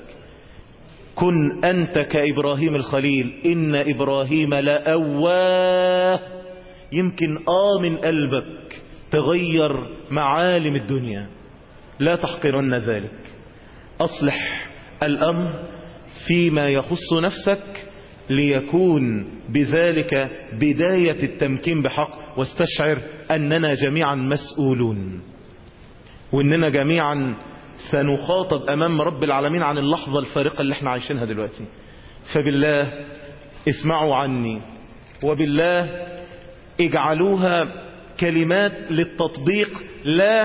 كن أنت كإبراهيم الخليل إن إبراهيم لأواه يمكن آه من قلبك تغير معالم الدنيا لا تحقرن ذلك أصلح الأمر فيما يخص نفسك ليكون بذلك بداية التمكين بحق واستشعر أننا جميعا مسؤولون وأننا جميعا سنخاطب أمام رب العالمين عن اللحظة الفارقة اللي احنا عايشينها دلوقتي فبالله اسمعوا عني وبالله اجعلوها كلمات للتطبيق لا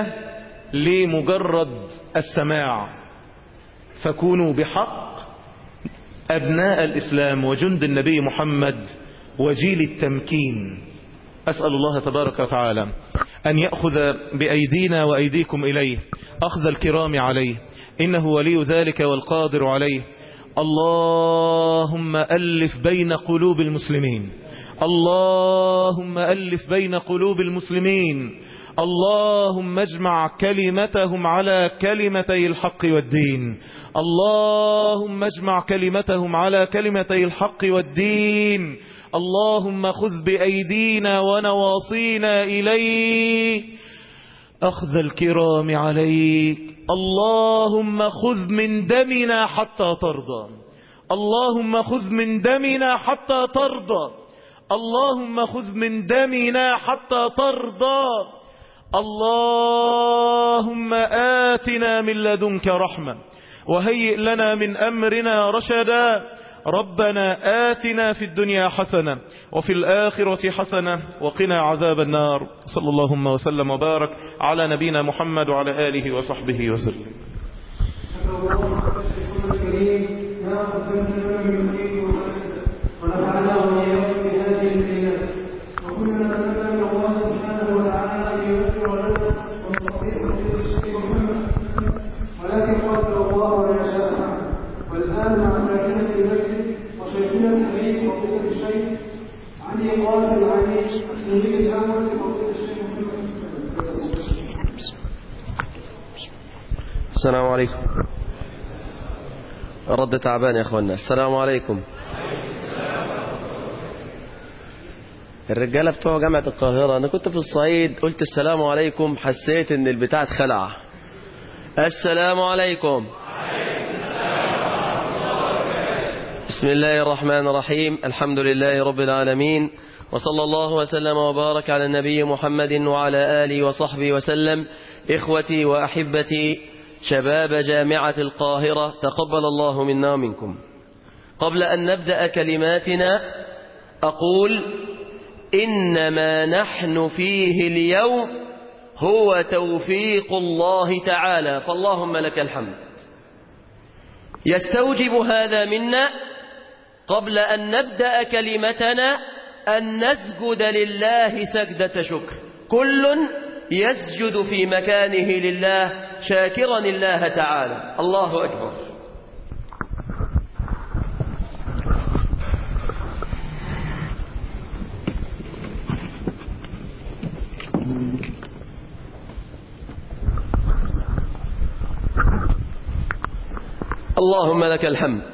لمجرد السماع فكونوا بحق أبناء الإسلام وجند النبي محمد وجيل التمكين أسأل الله تبارك وتعالى أن يأخذ بأيدينا وأيديكم إليه أخذ الكرام عليه إنه ولي ذلك والقادر عليه اللهم ألف بين قلوب المسلمين اللهم ألف بين قلوب المسلمين اللهم اجمع كلمتهم على كلمتي الحق والدين اللهم اجمع كلمتهم على كلمتي الحق والدين اللهم خذ بأيدينا ونواصينا إليه أخذ الكرام عليك اللهم خذ من دمنا حتى ترضى اللهم خذ من دمنا حتى ترضى اللهم خذ من دمنا حتى ترضى اللهم آتنا من لدنك رحمة وهيئ لنا من أمرنا رشدا ربنا آتنا في الدنيا حسنة وفي الآخرة حسنة وقنا عذاب النار صلى اللهم وسلم وبارك على نبينا محمد وعلى آله وصحبه وسلم ولكن قدر الله ما شاء والآن مع فاتحة المسجد وشيخنا الحبيب فضيلة الشيخ علي قاسم علي المدير الأول لفضيلة الشيخ محمد السلام عليكم رد تعبان يا اخوانا السلام عليكم الرجاله بتوع جامعه القاهره انا كنت في الصعيد قلت السلام عليكم حسيت ان البتاع اتخلع السلام عليكم بسم الله الرحمن الرحيم الحمد لله رب العالمين وصلى الله وسلم وبارك على النبي محمد وعلى آله وصحبه وسلم إخوتي وأحبتي شباب جامعة القاهرة تقبل الله منا ومنكم قبل أن نبدأ كلماتنا أقول إنما نحن فيه اليوم هو توفيق الله تعالى فاللهم لك الحمد يستوجب هذا منا قبل أن نبدأ كلمتنا أن نسجد لله سجدة شكر كل يسجد في مكانه لله شاكرا الله تعالى الله أكبر اللهم لك الحمد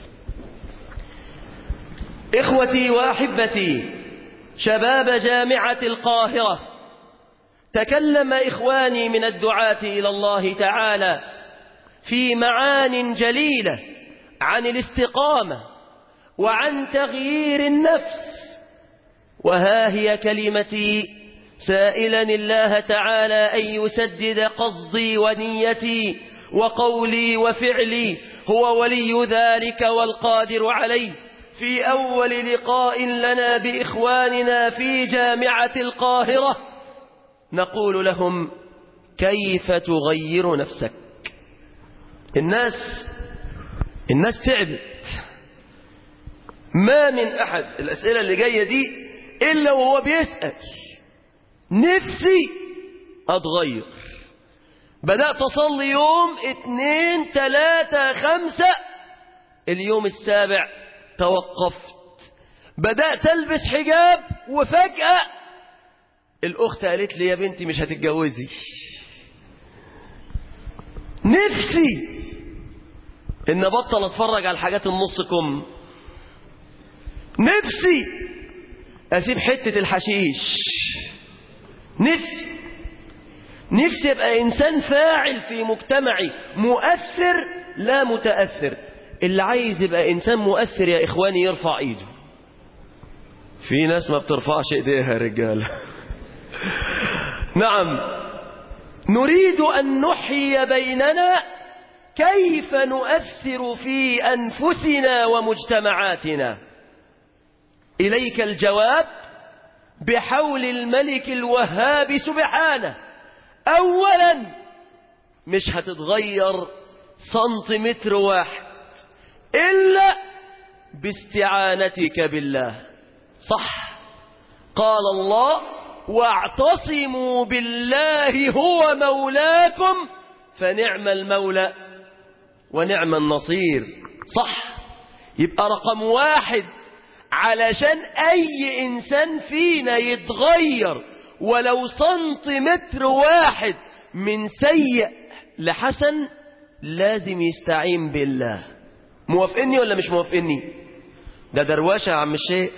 إخوتي وأحبتي شباب جامعة القاهرة تكلم إخواني من الدعاة إلى الله تعالى في معان جليلة عن الاستقامة وعن تغيير النفس وها هي كلمتي سائلا الله تعالى أن يسدد قصدي ونيتي وقولي وفعلي هو ولي ذلك والقادر عليه في أول لقاء لنا بإخواننا في جامعة القاهرة نقول لهم كيف تغير نفسك الناس الناس تعبت ما من أحد الأسئلة اللي جاية دي إلا وهو بيسأل نفسي أتغير بدأت أصلي يوم اتنين تلاتة خمسة اليوم السابع توقفت بدأت ألبس حجاب وفجأة الأخت قالت لي يا بنتي مش هتتجوزي نفسي إن بطل أتفرج على الحاجات النص كم نفسي أسيب حتة الحشيش نفسي نفسي أبقى إنسان فاعل في مجتمعي مؤثر لا متأثر اللي عايز يبقى إنسان مؤثر يا إخواني يرفع إيده في ناس ما بترفعش إيديها يا رجالة نعم نريد أن نحيي بيننا كيف نؤثر في أنفسنا ومجتمعاتنا إليك الجواب بحول الملك الوهاب سبحانه أولا مش هتتغير سنتيمتر واحد إلا باستعانتك بالله صح قال الله واعتصموا بالله هو مولاكم فنعم المولى ونعم النصير صح يبقى رقم واحد علشان أي إنسان فينا يتغير ولو سنتيمتر واحد من سيء لحسن لازم يستعين بالله موافقني ولا مش موافقني ده درواشة يا عم الشيخ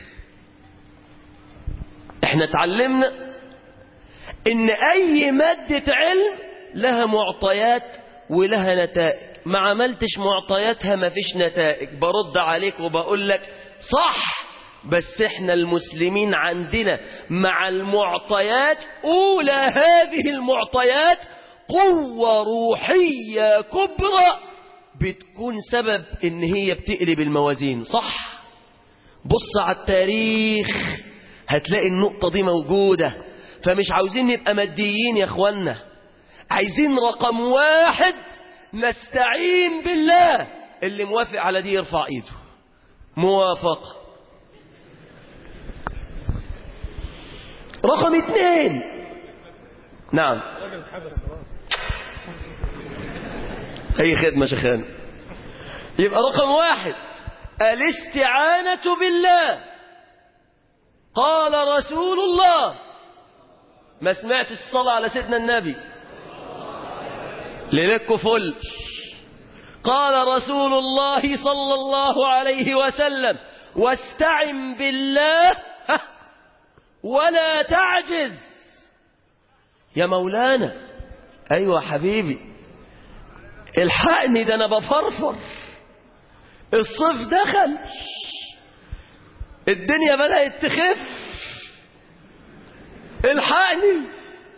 احنا اتعلمنا ان اي مادة علم لها معطيات ولها نتائج ما عملتش معطياتها ما فيش نتائج برد عليك وبقول لك صح بس احنا المسلمين عندنا مع المعطيات اولى هذه المعطيات قوة روحية كبرى بتكون سبب ان هي بتقلب الموازين صح بص على التاريخ هتلاقي النقطة دي موجودة فمش عاوزين نبقى ماديين يا اخوانا عايزين رقم واحد نستعين بالله اللي موافق على دي يرفع ايده موافقة رقم اثنين نعم اي خدمة شيخان يبقى رقم واحد الاستعانة بالله قال رسول الله ما سمعت الصلاة على سيدنا النبي ليلكوا فل قال رسول الله صلى الله عليه وسلم واستعن بالله ولا تعجز يا مولانا ايوه حبيبي الحقني ده انا بفرفر الصيف دخل الدنيا بدأت تخف الحقني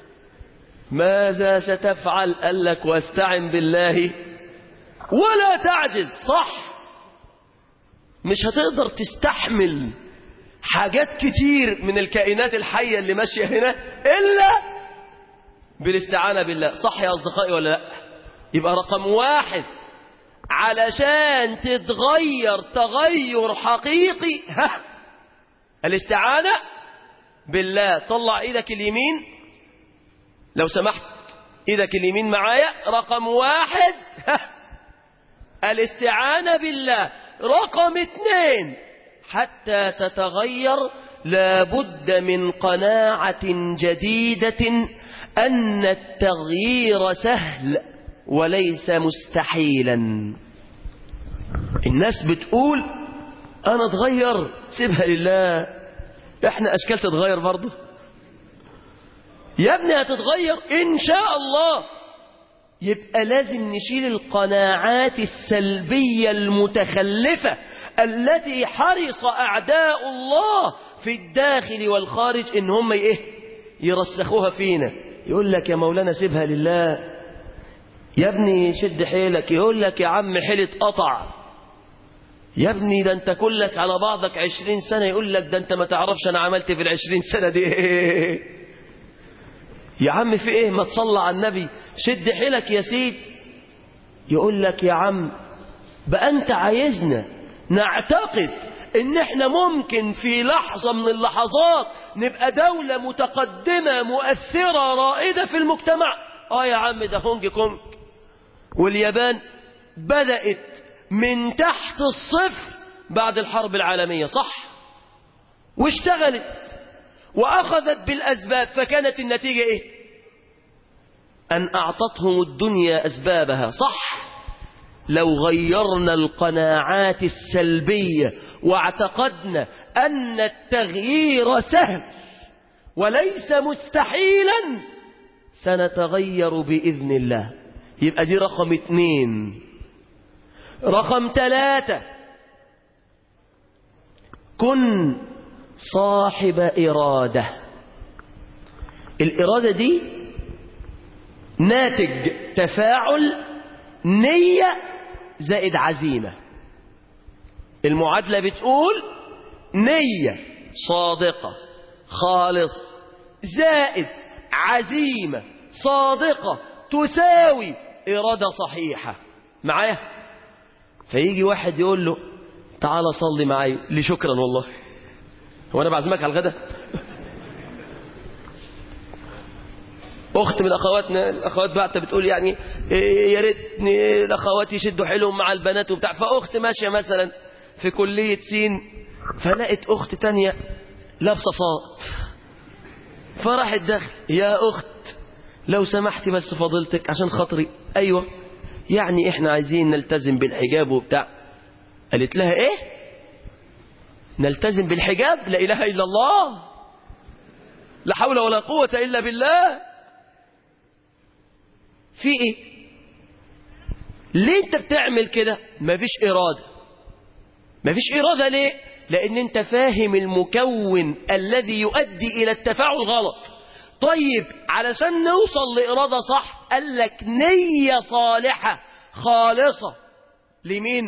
ماذا ستفعل قال لك واستعن بالله ولا تعجز صح مش هتقدر تستحمل حاجات كتير من الكائنات الحية اللي ماشية هنا إلا بالاستعانة بالله صح يا أصدقائي ولا لا يبقى رقم واحد علشان تتغير تغير حقيقي ها الاستعانة بالله طلع ايدك اليمين لو سمحت ايدك اليمين معايا رقم واحد ها الاستعانة بالله رقم اثنين حتى تتغير لابد من قناعة جديدة أن التغيير سهل وليس مستحيلا الناس بتقول أنا اتغير سيبها لله احنا أشكال تتغير برضه يا ابني هتتغير إن شاء الله يبقى لازم نشيل القناعات السلبية المتخلفة التي حرص أعداء الله في الداخل والخارج إن هم إيه يرسخوها فينا يقول لك يا مولانا سيبها لله يا ابني شد حيلك يقول لك يا عم حيلة قطع يا ابني ده انت كلك على بعضك عشرين سنة يقول لك ده انت ما تعرفش انا عملت في العشرين سنة دي ايه يا عم في ايه ما تصلى على النبي شد حيلك يا سيد يقول لك يا عم بقى انت عايزنا نعتقد ان احنا ممكن في لحظة من اللحظات نبقى دولة متقدمة مؤثرة رائدة في المجتمع اه يا عم ده هونج كونج واليابان بدأت من تحت الصفر بعد الحرب العالمية صح واشتغلت وأخذت بالأسباب فكانت النتيجة إيه أن أعطتهم الدنيا أسبابها صح لو غيرنا القناعات السلبية واعتقدنا أن التغيير سهل وليس مستحيلا سنتغير بإذن الله يبقى دي رقم اتنين رقم ثلاثة كن صاحب إرادة الإرادة دي ناتج تفاعل نية زائد عزيمة المعادلة بتقول نية صادقة خالصة زائد عزيمة صادقة تساوي إرادة صحيحة معايا فيجي واحد يقول له تعالى صلي معايا لي شكرا والله هو انا بعزمك على الغدا اخت من اخواتنا الاخوات بعتها بتقول يعني إيه يا ريتني الاخوات يشدوا حيلهم مع البنات وبتاع فاخت ماشيه مثلا في كليه سين فلقت اخت تانية لابسه صاط فراحت داخل يا اخت لو سمحتي بس فضيلتك عشان خاطري ايوه يعني احنا عايزين نلتزم بالحجاب وبتاع قالت لها ايه نلتزم بالحجاب لا اله الا الله لا حول ولا قوة الا بالله في ايه ليه انت بتعمل كده مفيش ارادة مفيش ارادة ليه لان انت فاهم المكون الذي يؤدي الى التفاعل غلط طيب علشان نوصل لإرادة صح قال لك نية صالحة خالصة لمين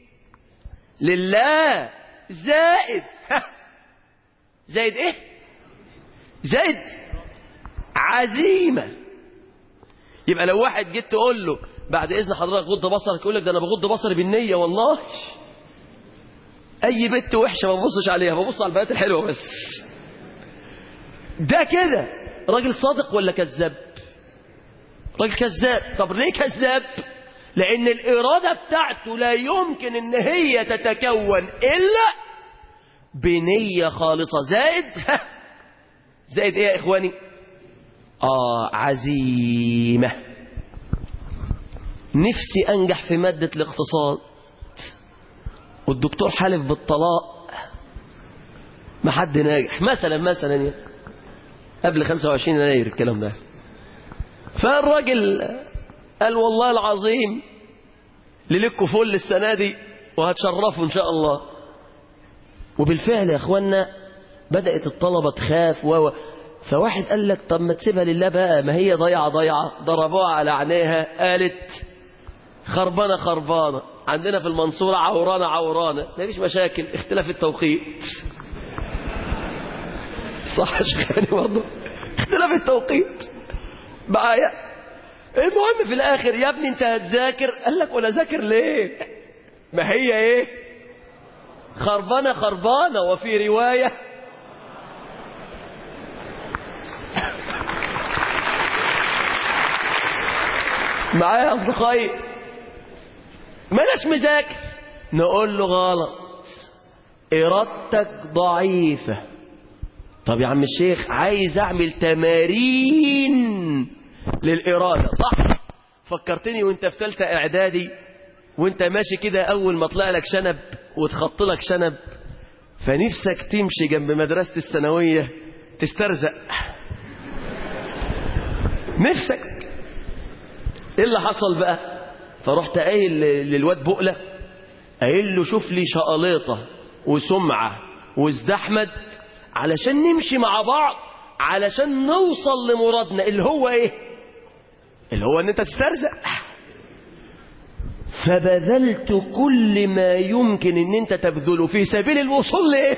لله زائد زائد ايه زائد عزيمة يبقى لو واحد جيت تقول له بعد اذن حضرتك غض بصرك يقول لك ده انا بغض بصري بالنية والله اي بنت وحشة ما ببصش عليها ببص على البنات الحلوة بس ده كده راجل صادق ولا كذاب راجل كذاب طب ليه كذاب لان الارادة بتاعته لا يمكن ان هي تتكون الا بنية خالصة زائد زائد ايه يا اخواني اه عزيمة نفسي انجح في مادة الاقتصاد والدكتور حالف بالطلاق ما حد ناجح مثلا مثلا يعني قبل 25 يناير الكلام ده فالراجل قال والله العظيم للكوا فل السنة دي وهتشرفوا إن شاء الله وبالفعل يا أخوانا بدأت الطلبة تخاف و فواحد قال لك طب ما تسيبها لله بقى ما هي ضيعة ضيعة ضربوها على عينيها قالت خربانة خربانة عندنا في المنصورة عورانة عورانة ما فيش مشاكل اختلاف التوقيت صح يا شيخاني برضه اختلاف التوقيت معايا المهم في الاخر يا ابني انت هتذاكر قال لك ولا ذاكر ليه ما هي ايه خربانه خربانه وفي روايه معايا يا اصدقائي ماناش مذاكر نقول له غلط ارادتك ضعيفه طب يا عم الشيخ عايز اعمل تمارين للإرادة صح فكرتني وانت في ثالثه اعدادي وانت ماشي كده اول ما طلع لك شنب وتخط لك شنب فنفسك تمشي جنب مدرسة الثانوية تسترزق نفسك ايه اللي حصل بقى فرحت قايل للواد بقلة قايل له شوف لي شقليطة وسمعة وازدحمد علشان نمشي مع بعض علشان نوصل لمرادنا اللي هو ايه اللي هو ان انت تسترزق فبذلت كل ما يمكن ان انت تبذله في سبيل الوصول لايه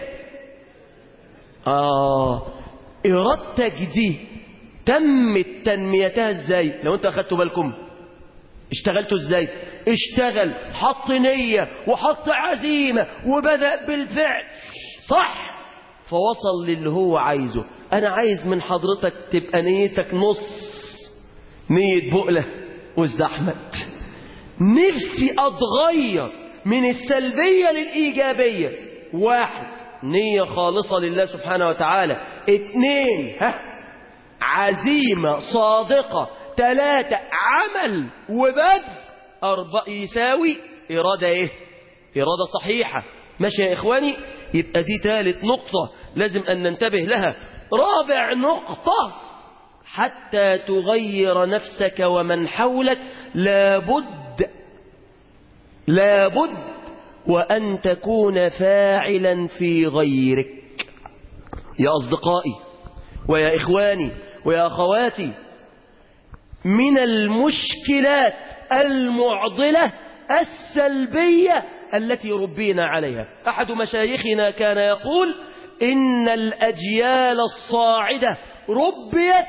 اه ارادتك دي تمت تنميتها ازاي لو انت اخدتوا بالكم اشتغلتوا ازاي اشتغل حط نية وحط عزيمة وبدأ بالفعل صح فوصل للي هو عايزه انا عايز من حضرتك تبقى نيتك نص نية بقلة وازدحمت نفسي اتغير من السلبية للإيجابية واحد نية خالصة لله سبحانه وتعالى اتنين ها عزيمة صادقة ثلاثة عمل وبذل أربعة يساوي إرادة إيه إرادة صحيحة ماشي يا إخواني يبقى دي ثالث نقطة لازم أن ننتبه لها رابع نقطة حتى تغير نفسك ومن حولك لابد لابد وأن تكون فاعلا في غيرك يا أصدقائي ويا إخواني ويا أخواتي من المشكلات المعضلة السلبية التي ربينا عليها أحد مشايخنا كان يقول إن الأجيال الصاعدة ربيت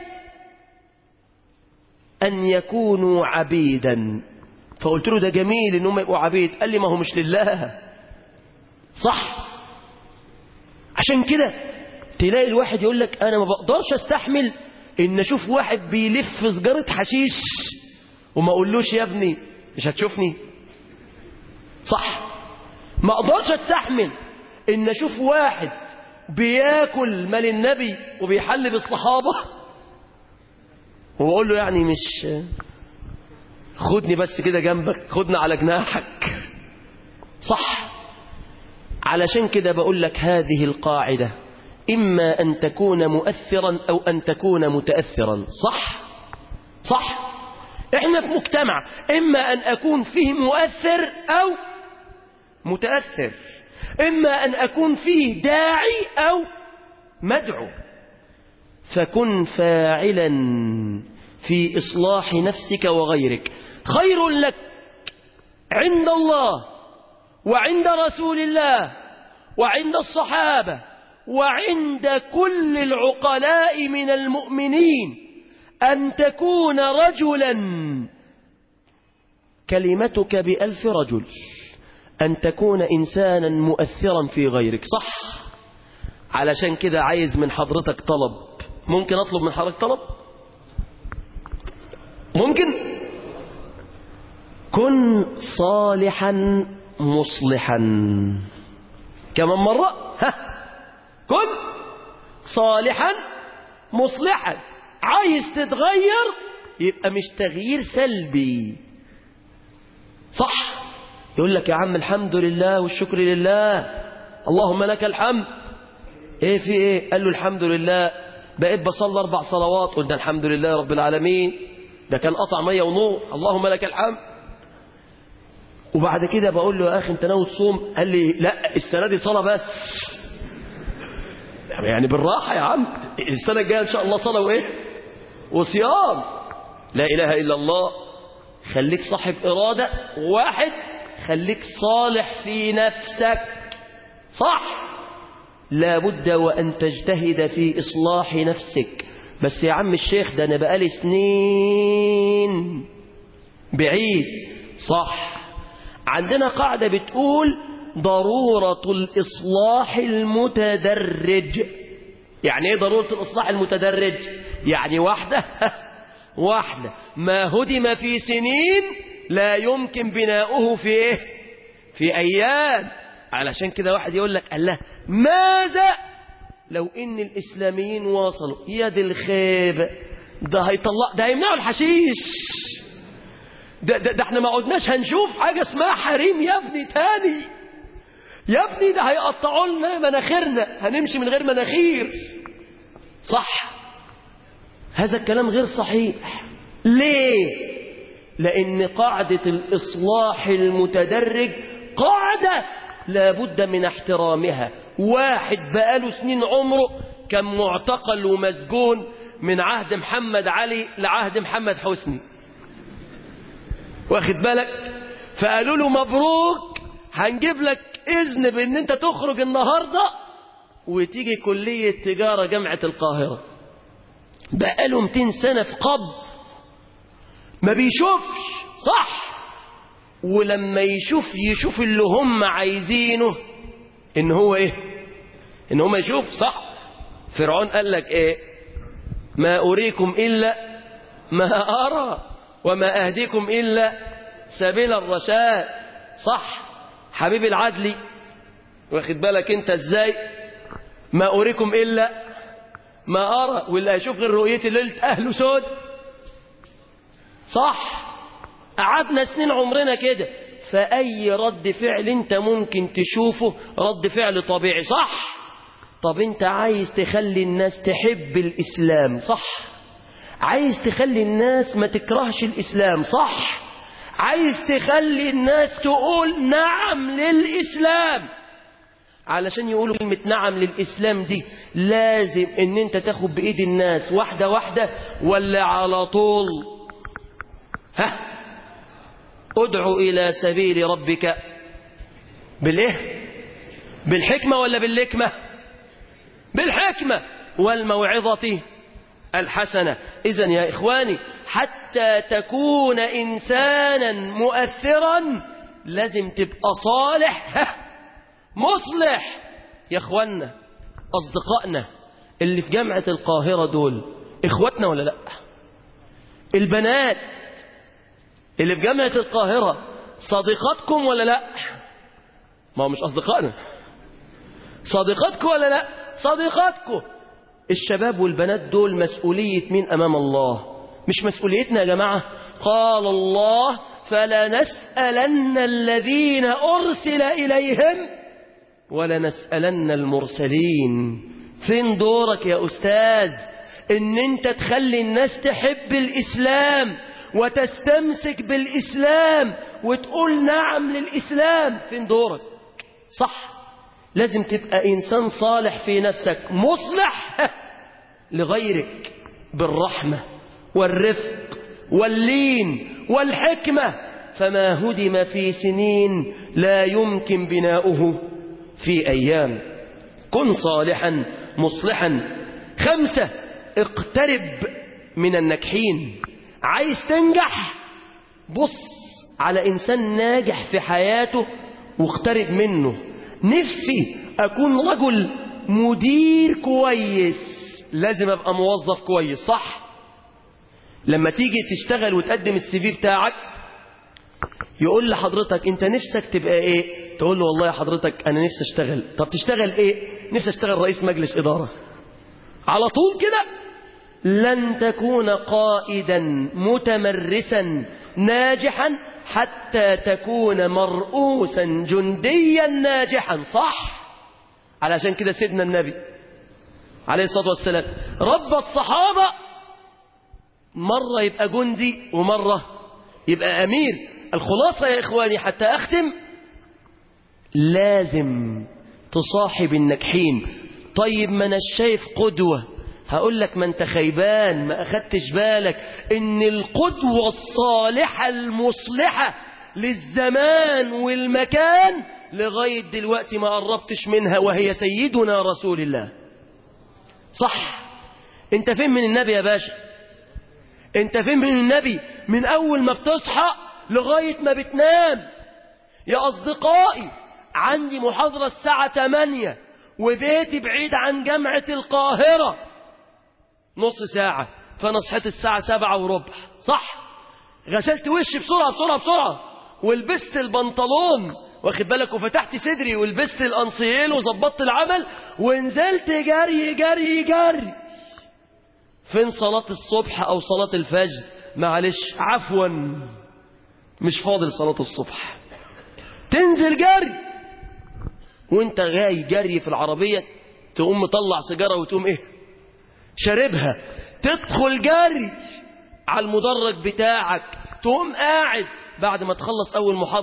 أن يكونوا عبيدا فقلت له ده جميل إنهم يبقوا عبيد قال لي ما هو مش لله صح عشان كده تلاقي الواحد يقول لك أنا ما بقدرش أستحمل إن أشوف واحد بيلف سجارة حشيش وما أقولوش يا ابني مش هتشوفني صح ما أقدرش أستحمل إن أشوف واحد بياكل مال النبي وبيحل بالصحابة وبقول له يعني مش خدني بس كده جنبك خدنا على جناحك صح علشان كده بقول لك هذه القاعدة إما أن تكون مؤثرا أو أن تكون متأثرا صح صح إحنا في مجتمع إما أن أكون فيه مؤثر أو متأثر إما أن أكون فيه داعي أو مدعو فكن فاعلا في إصلاح نفسك وغيرك خير لك عند الله وعند رسول الله وعند الصحابة وعند كل العقلاء من المؤمنين أن تكون رجلا كلمتك بألف رجل أن تكون إنسانا مؤثرا في غيرك صح علشان كده عايز من حضرتك طلب ممكن أطلب من حضرتك طلب ممكن كن صالحا مصلحا كمان مرة ها كن صالحا مصلحا عايز تتغير يبقى مش تغيير سلبي صح يقول لك يا عم الحمد لله والشكر لله اللهم لك الحمد ايه في ايه قال له الحمد لله بقيت بصلي اربع صلوات قلنا الحمد لله رب العالمين ده كان قطع ميه ونور اللهم لك الحمد وبعد كده بقول له يا اخي انت ناوي تصوم قال لي لا السنه دي صلاه بس يعني بالراحه يا عم السنه الجايه ان شاء الله صلاه وايه وصيام لا اله الا الله خليك صاحب اراده واحد خليك صالح في نفسك صح لابد وأن تجتهد في إصلاح نفسك بس يا عم الشيخ ده أنا بقالي سنين بعيد صح عندنا قاعدة بتقول ضرورة الإصلاح المتدرج يعني ايه ضرورة الإصلاح المتدرج يعني واحدة واحدة ما هدم في سنين لا يمكن بناؤه في ايه في ايام علشان كده واحد يقول لك الله ماذا لو ان الاسلاميين وصلوا يد الخيبة ده هيطلع ده هيمنعوا الحشيش ده, ده, ده احنا ما عدناش هنشوف حاجة اسمها حريم يا ابني تاني يا ابني ده هيقطعوا لنا مناخيرنا هنمشي من غير مناخير صح هذا الكلام غير صحيح ليه لأن قاعدة الإصلاح المتدرج قاعدة لابد من احترامها واحد بقاله سنين عمره كان معتقل ومسجون من عهد محمد علي لعهد محمد حسني واخد بالك فقالوا له مبروك هنجيب لك اذن بان انت تخرج النهارده وتيجي كليه تجاره جامعه القاهره بقاله 200 سنه في قبر ما بيشوفش صح ولما يشوف يشوف اللي هم عايزينه ان هو ايه ان هم يشوف صح فرعون قال لك ايه ما اريكم الا ما ارى وما اهديكم الا سبيل الرشاد صح حبيبي العدلي واخد بالك انت ازاي ما اريكم الا ما ارى واللي هيشوف غير رؤيتي ليله اهله سود صح قعدنا سنين عمرنا كده فأي رد فعل انت ممكن تشوفه رد فعل طبيعي صح طب انت عايز تخلي الناس تحب الإسلام صح عايز تخلي الناس ما تكرهش الإسلام صح عايز تخلي الناس تقول نعم للإسلام علشان يقولوا كلمة نعم للإسلام دي لازم ان انت تاخد بإيد الناس واحدة واحدة ولا على طول ها ادعو إلى سبيل ربك بالإيه بالحكمة ولا باللكمة بالحكمة والموعظة الحسنة إذا يا إخواني حتى تكون إنسانا مؤثرا لازم تبقى صالح ها مصلح يا إخوانا أصدقائنا اللي في جامعة القاهرة دول إخواتنا ولا لأ البنات اللي في جامعة القاهرة صديقاتكم ولا لا ما هو مش أصدقائنا صديقاتكم ولا لا صديقاتكم الشباب والبنات دول مسؤولية مين أمام الله مش مسؤوليتنا يا جماعة قال الله فلنسألن الذين أرسل إليهم ولنسألن المرسلين فين دورك يا أستاذ ان انت تخلي الناس تحب الإسلام وتستمسك بالإسلام وتقول نعم للإسلام فين دورك صح لازم تبقى إنسان صالح في نفسك مصلح لغيرك بالرحمة والرفق واللين والحكمة فما هدم في سنين لا يمكن بناؤه في أيام كن صالحا مصلحا خمسة اقترب من الناجحين عايز تنجح بص على إنسان ناجح في حياته واقترب منه نفسي أكون رجل مدير كويس لازم أبقى موظف كويس صح لما تيجي تشتغل وتقدم السي في بتاعك يقول لحضرتك انت نفسك تبقى ايه تقول له والله يا حضرتك انا نفسي اشتغل طب تشتغل ايه نفسي اشتغل رئيس مجلس اداره على طول كده لن تكون قائدا متمرسا ناجحا حتى تكون مرؤوسا جنديا ناجحا صح علشان كده سيدنا النبي عليه الصلاة والسلام رب الصحابة مرة يبقى جندي ومرة يبقى أمير الخلاصة يا إخواني حتى أختم لازم تصاحب الناجحين طيب ما أنا شايف قدوة هقول لك ما انت خيبان ما أخدتش بالك ان القدوة الصالحة المصلحة للزمان والمكان لغاية دلوقتي ما قربتش منها وهي سيدنا رسول الله صح انت فين من النبي يا باشا انت فين من النبي من اول ما بتصحى لغاية ما بتنام يا اصدقائي عندي محاضرة الساعة 8 وبيتي بعيد عن جامعة القاهرة نص ساعة فأنا صحيت الساعة سبعة وربع صح غسلت وشي بسرعة بسرعة بسرعة ولبست البنطلون واخد بالك وفتحت صدري ولبست الانسيل وظبطت العمل ونزلت جري جري جري فين صلاة الصبح او صلاة الفجر معلش عفوا مش فاضل صلاة الصبح تنزل جري وانت جاي جري في العربية تقوم مطلع سيجارة وتقوم ايه شاربها تدخل جري على المدرج بتاعك تقوم قاعد بعد ما تخلص أول محاضرة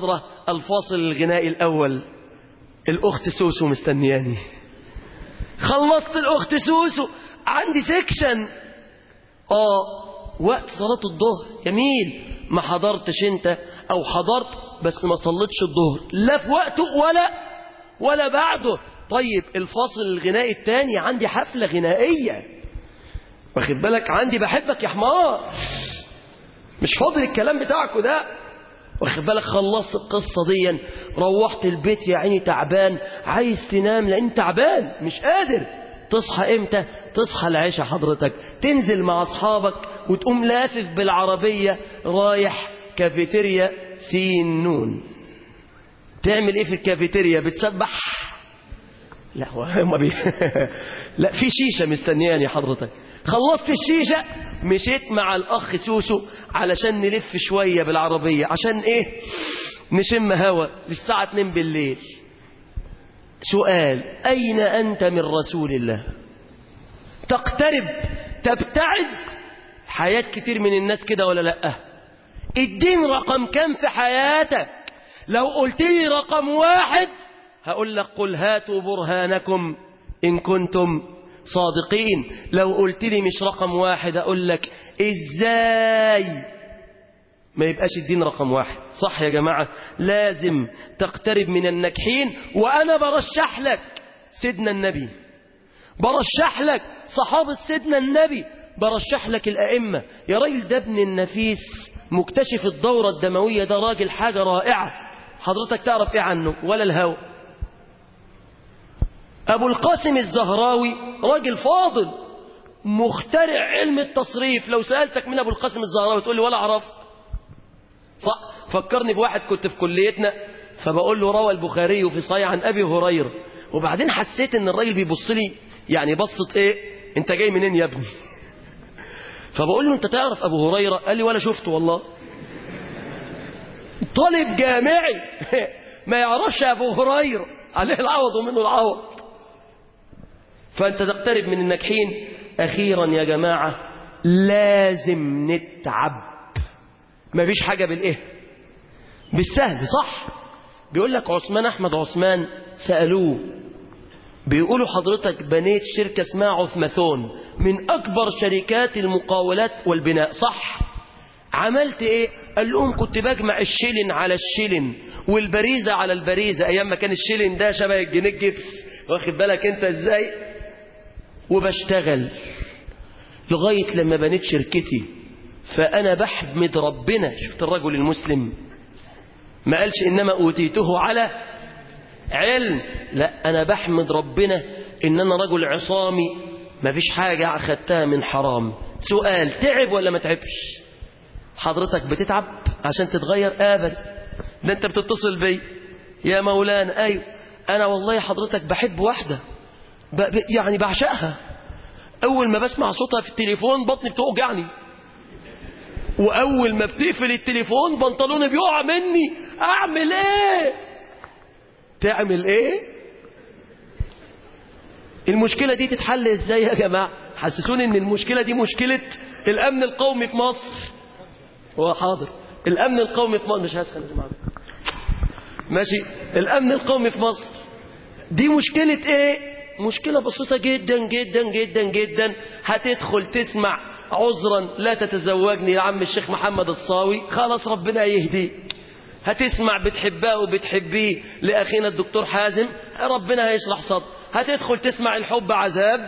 الفاصل الغنائي الأول الأخت سوسو مستنياني خلصت الأخت سوسو عندي سيكشن آه وقت صلاة الظهر جميل ما حضرتش انت او حضرت بس ما صليتش الظهر لا في وقته ولا ولا بعده طيب الفاصل الغنائي التاني عندي حفلة غنائية واخد بالك عندي بحبك يا حمار مش فاضل الكلام بتاعكوا ده واخد بالك خلصت القصة دي روحت البيت يا عيني تعبان عايز تنام لان تعبان مش قادر تصحى امتى تصحى العشاء حضرتك تنزل مع اصحابك وتقوم لافف بالعربية رايح كافيتيريا سين نون تعمل ايه في الكافيتيريا بتسبح لا هو ما بي... لا في شيشة مستنياني حضرتك خلصت الشيشة مشيت مع الأخ سوسو علشان نلف شوية بالعربية عشان إيه نشم هوا للساعة 2 بالليل سؤال أين أنت من رسول الله تقترب تبتعد حياة كتير من الناس كده ولا لأ الدين رقم كم في حياتك لو قلت لي رقم واحد هقول لك قل هاتوا برهانكم إن كنتم صادقين لو قلت لي مش رقم واحد أقول لك إزاي ما يبقاش الدين رقم واحد صح يا جماعة لازم تقترب من الناجحين وأنا برشح لك سيدنا النبي برشح لك صحابة سيدنا النبي برشح لك الأئمة يا راجل ده ابن النفيس مكتشف الدورة الدموية ده راجل حاجة رائعة حضرتك تعرف ايه عنه ولا الهوى أبو القاسم الزهراوي راجل فاضل مخترع علم التصريف لو سألتك من أبو القاسم الزهراوي تقول لي ولا أعرف صح فكرني بواحد كنت في كليتنا فبقول له روى البخاري في صحيح عن أبي هريرة وبعدين حسيت ان الراجل بيبص لي يعني بصت ايه انت جاي منين يا ابني فبقول له انت تعرف ابو هريرة قال لي ولا شفته والله طالب جامعي ما يعرفش ابو هريرة عليه العوض ومنه العوض فانت تقترب من الناجحين اخيرا يا جماعة لازم نتعب مفيش حاجة بالايه بالسهل صح بيقول لك عثمان احمد عثمان سألوه بيقولوا حضرتك بنيت شركة اسمها عثمثون من أكبر شركات المقاولات والبناء صح عملت ايه قال لهم كنت بجمع الشيلن على الشيلن والبريزة على البريزة ايام ما كان الشيلن ده شبه الجنيه الجبس واخد بالك انت ازاي وبشتغل لغاية لما بنيت شركتي فأنا بحمد ربنا شفت الرجل المسلم ما قالش إنما أوتيته على علم لا أنا بحمد ربنا إن أنا رجل عصامي ما فيش حاجة أخدتها من حرام سؤال تعب ولا ما تعبش حضرتك بتتعب عشان تتغير أبدا ده أنت بتتصل بي يا مولانا أيوه أنا والله حضرتك بحب واحدة ب... ب... يعني بعشقها أول ما بسمع صوتها في التليفون بطني بتوجعني وأول ما بتقفل التليفون بنطلوني بيقع مني أعمل إيه تعمل إيه المشكلة دي تتحل إزاي يا جماعة حسسوني إن المشكلة دي مشكلة الأمن القومي في مصر هو حاضر الأمن القومي في مصر مش هسخن يا جماعة ماشي الأمن القومي في مصر دي مشكلة إيه مشكلة بسيطة جدا جدا جدا جدا هتدخل تسمع عذرا لا تتزوجني يا عم الشيخ محمد الصاوي خلاص ربنا يهديك هتسمع بتحبها وبتحبيه لأخينا الدكتور حازم ربنا هيشرح صدر هتدخل تسمع الحب عذاب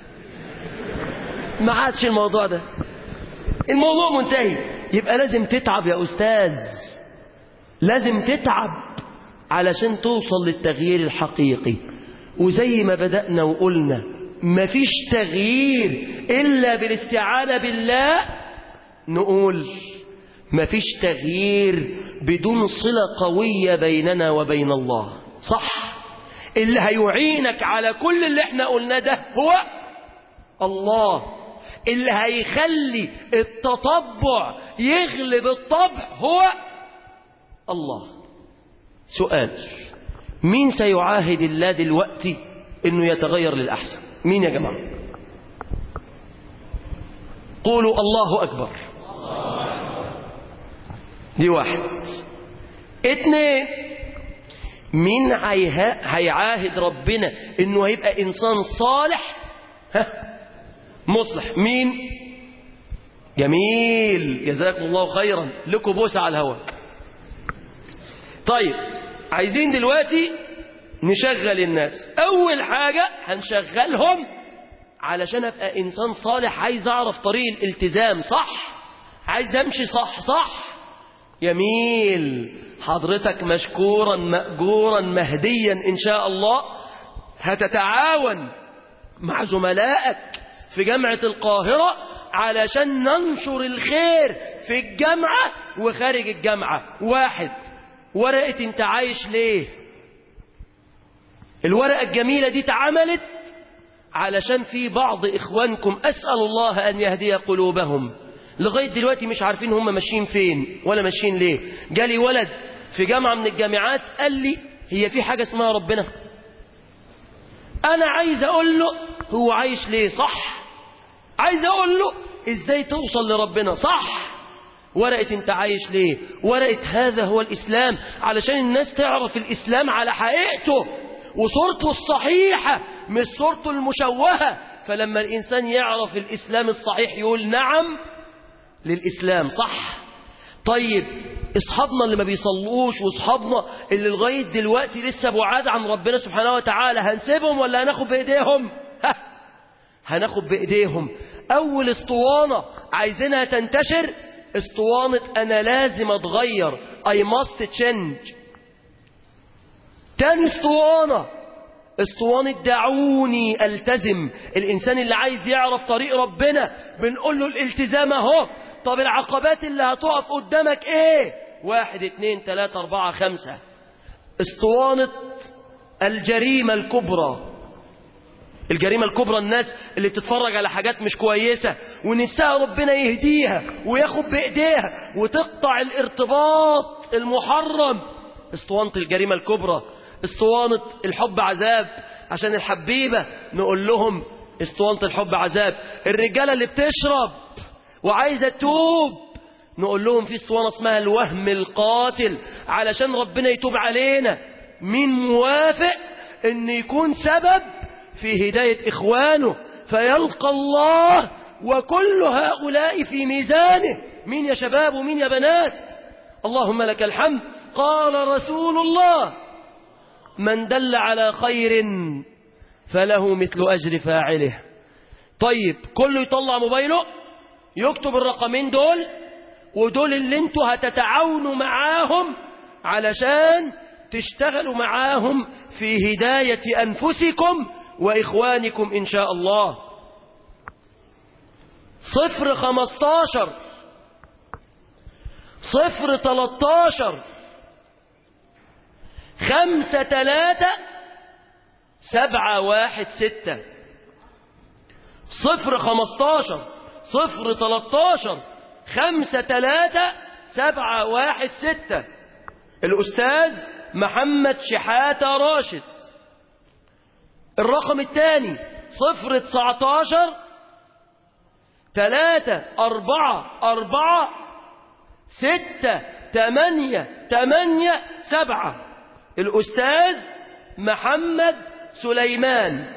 ما عادش الموضوع ده الموضوع منتهي يبقى لازم تتعب يا أستاذ لازم تتعب علشان توصل للتغيير الحقيقي وزي ما بدأنا وقلنا مفيش تغيير إلا بالاستعانة بالله نقول مفيش تغيير بدون صلة قوية بيننا وبين الله صح اللي هيعينك على كل اللي احنا قلناه ده هو الله اللي هيخلي التطبع يغلب الطبع هو الله سؤال مين سيعاهد الله دلوقتي انه يتغير للأحسن مين يا جماعة قولوا الله أكبر دي واحد اتنين مين هيها- هيعاهد ربنا انه هيبقى انسان صالح ها مصلح مين جميل جزاكم الله خيرا لكم بوسه على الهواء طيب عايزين دلوقتي نشغل الناس اول حاجه هنشغلهم علشان ابقى انسان صالح عايز اعرف طريق الالتزام صح عايز امشي صح صح جميل حضرتك مشكورا مأجورا مهديا إن شاء الله هتتعاون مع زملائك في جامعة القاهرة علشان ننشر الخير في الجامعة وخارج الجامعة واحد ورقة انت عايش ليه الورقة الجميلة دي اتعملت علشان في بعض إخوانكم أسأل الله أن يهدي قلوبهم لغاية دلوقتي مش عارفين هم ماشيين فين ولا ماشيين ليه جالي ولد في جامعة من الجامعات قال لي هي في حاجة اسمها ربنا أنا عايز أقول له هو عايش ليه صح عايز أقول له إزاي توصل لربنا صح ورقة انت عايش ليه ورقة هذا هو الإسلام علشان الناس تعرف الإسلام على حقيقته وصورته الصحيحة مش صورته المشوهة فلما الإنسان يعرف الإسلام الصحيح يقول نعم للإسلام صح طيب اصحابنا اللي ما بيصلوش واصحابنا اللي لغاية دلوقتي لسه بعاد عن ربنا سبحانه وتعالى هنسيبهم ولا هناخد بإيديهم ها هناخد بإيديهم أول اسطوانة عايزينها تنتشر اسطوانة أنا لازم أتغير I must change تاني اسطوانة اسطوانة دعوني التزم الإنسان اللي عايز يعرف طريق ربنا بنقول له الالتزام اهو طب العقبات اللي هتقف قدامك ايه واحد اتنين تلاتة اربعة خمسة اسطوانة الجريمة الكبرى الجريمة الكبرى الناس اللي بتتفرج على حاجات مش كويسة ونفسها ربنا يهديها وياخد بإيديها وتقطع الارتباط المحرم اسطوانة الجريمة الكبرى اسطوانة الحب عذاب عشان الحبيبة نقول لهم اسطوانة الحب عذاب الرجالة اللي بتشرب وعايزة تتوب نقول لهم في اسطوانة اسمها الوهم القاتل علشان ربنا يتوب علينا مين موافق ان يكون سبب في هداية إخوانه فيلقى الله وكل هؤلاء في ميزانه مين يا شباب ومين يا بنات اللهم لك الحمد قال رسول الله من دل على خير فله مثل أجر فاعله طيب كله يطلع موبايله يكتب الرقمين دول ودول اللي انتوا هتتعاونوا معاهم علشان تشتغلوا معاهم في هداية أنفسكم وإخوانكم إن شاء الله صفر خمستاشر صفر تلاتاشر خمسة تلاتة سبعة واحد ستة صفر خمستاشر صفر تلاتاشر خمسة تلاتة سبعة واحد ستة الأستاذ محمد شحاتة راشد الرقم الثاني صفر تسعتاشر تلاتة أربعة أربعة ستة تمانية تمانية سبعة الأستاذ محمد سليمان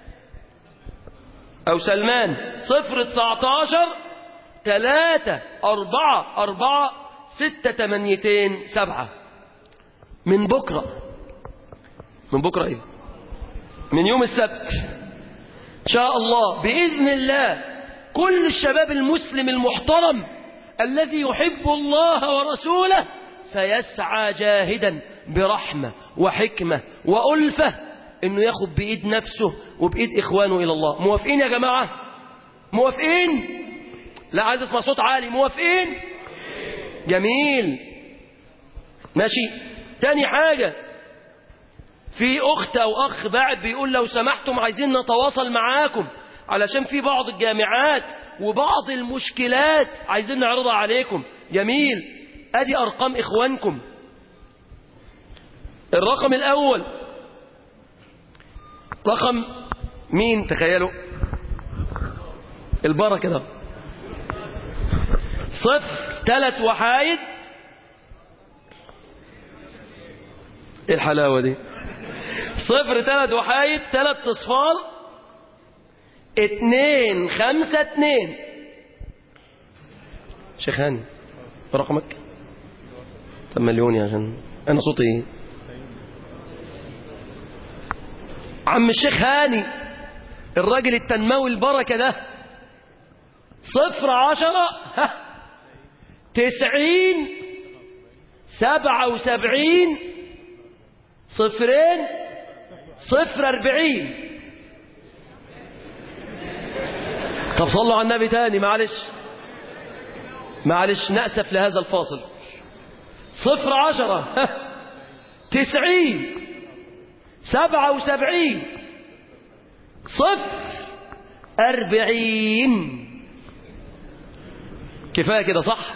أو سلمان صفر تسعتاشر تلاتة أربعة أربعة ستة تمانيتين سبعة من بكرة من بكرة إيه من يوم السبت إن شاء الله بإذن الله كل الشباب المسلم المحترم الذي يحب الله ورسوله سيسعى جاهدا برحمة وحكمة وألفة إنه ياخد بإيد نفسه وبإيد إخوانه إلى الله موافقين يا جماعة موافقين لا عايز اسمع صوت عالي موافقين جميل ماشي تاني حاجة في أخت أو أخ بعد بيقول لو سمحتم عايزين نتواصل معاكم علشان في بعض الجامعات وبعض المشكلات عايزين نعرضها عليكم جميل أدي أرقام إخوانكم الرقم الأول رقم مين تخيلوا البركة ده صفر ثلاث وحايد ايه الحلاوة دي صفر ثلاث وحايد ثلاث اصفار اتنين خمسة اتنين شيخ هاني رقمك طب مليوني عشان انا صوتي ايه عم الشيخ هاني الراجل التنموي البركة ده صفر عشرة ها، تسعين سبعة وسبعين صفرين صفر أربعين طب صلوا على النبي تاني معلش معلش نأسف لهذا الفاصل صفر عشرة ها، تسعين سبعة وسبعين صفر أربعين كفاية كده صح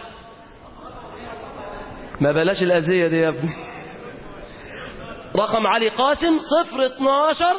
ما بلاش الأذية دي يا ابني رقم علي قاسم صفر اتناشر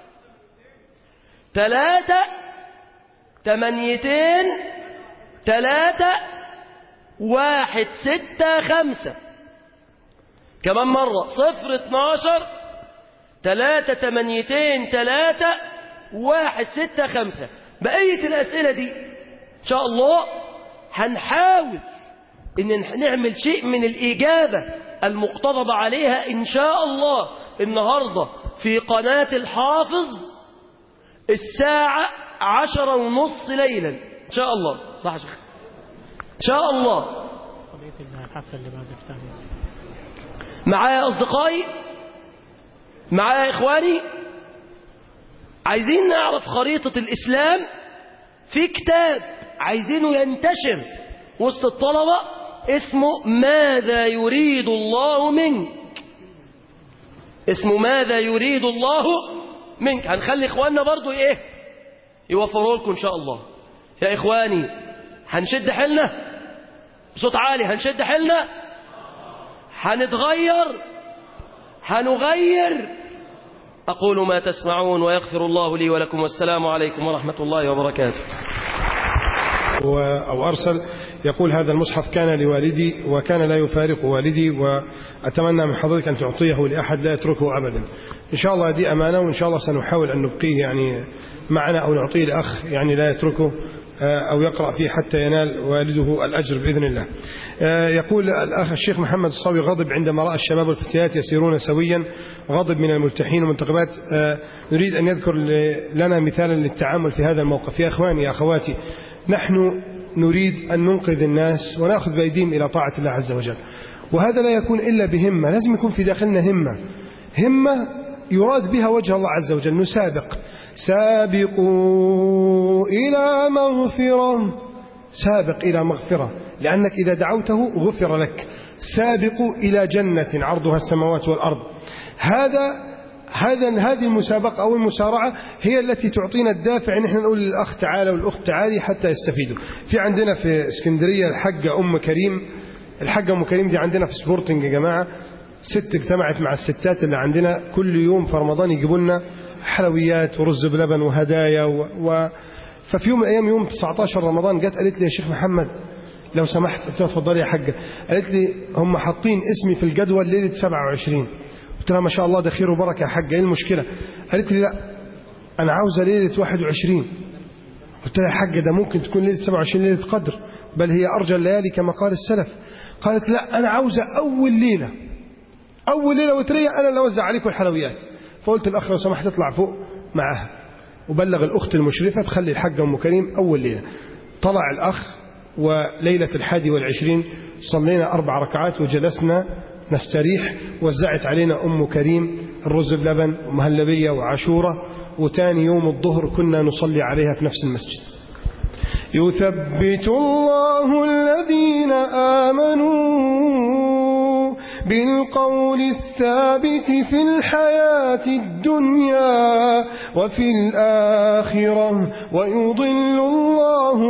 تلاتة تمانيتين تلاتة واحد ستة خمسة كمان مرة صفر اتناشر تلاتة تمانيتين تلاتة واحد ستة خمسة بقية الأسئلة دي إن شاء الله هنحاول إن نعمل شيء من الإجابة المقتضب عليها إن شاء الله النهاردة في قناة الحافظ الساعة عشرة ونص ليلا إن شاء الله صح يا شيخ إن شاء الله قضية الحفلة اللي بعد افتح معايا أصدقائي معايا إخواني عايزين نعرف خريطة الإسلام في كتاب عايزينه ينتشر وسط الطلبة اسمه ماذا يريد الله منك اسمه ماذا يريد الله منك هنخلي إخواننا برضو إيه يوفروا لكم إن شاء الله يا إخواني هنشد حيلنا بصوت عالي هنشد حيلنا هنتغير هنغير أقول ما تسمعون ويغفر الله لي ولكم والسلام عليكم ورحمة الله وبركاته و- أو أرسل يقول هذا المصحف كان لوالدي وكان لا يفارق والدي وأتمنى من حضرتك أن تعطيه لأحد لا يتركه أبدا إن شاء الله دي أمانة وإن شاء الله سنحاول أن نبقيه يعني معنا أو نعطيه لأخ يعني لا يتركه آه، أو يقرأ فيه حتى ينال والده الأجر بإذن الله آه، يقول الأخ الشيخ محمد الصاوي غضب عندما رأى الشباب والفتيات يسيرون سويا غضب من الملتحين والمنتخبات آه، نريد أن يذكر ل- لنا مثالا للتعامل في هذا الموقف يا أخواني يا أخواتي نحن نريد أن ننقذ الناس ونأخذ بأيديهم إلى طاعة الله عز وجل وهذا لا يكون إلا بهمة لازم يكون في داخلنا همة همة يراد بها وجه الله عز وجل نسابق سابقوا إلى مغفرة سابق إلى مغفرة لأنك إذا دعوته غفر لك سابقوا إلى جنة عرضها السماوات والأرض هذا هذا هذه المسابقة أو المسارعة هي التي تعطينا الدافع ان احنا نقول للأخ تعالى والأخت تعالي حتى يستفيدوا في عندنا في اسكندرية الحجة أم كريم الحجة أم كريم دي عندنا في سبورتنج يا جماعة ست اجتمعت مع الستات اللي عندنا كل يوم في رمضان يجيبوا لنا حلويات ورز بلبن وهدايا و... و... ففي يوم من الايام يوم 19 رمضان جت قالت لي يا شيخ محمد لو سمحت قلت لها اتفضلي يا حاجه قالت لي هم حاطين اسمي في الجدول ليله 27 قلت لها ما شاء الله ده خير وبركه يا حاجه ايه المشكله قالت لي لا انا عاوزه ليله 21 قلت لها يا حاجه ده ممكن تكون ليله 27 ليله قدر بل هي ارجى الليالي كما قال السلف قالت لا انا عاوزه اول ليله اول ليله وتريه انا اللي اوزع عليكم الحلويات فقلت الاخ لو سمحت اطلع فوق معاها وبلغ الاخت المشرفه تخلي الحاجه ام كريم اول ليله طلع الاخ وليله الحادي والعشرين صلينا اربع ركعات وجلسنا نستريح وزعت علينا ام كريم الرز بلبن ومهلبيه وعاشوره وتاني يوم الظهر كنا نصلي عليها في نفس المسجد يثبت الله الذين آمنوا بالقول الثابت في الحياة الدنيا وفي الآخرة ويضل الله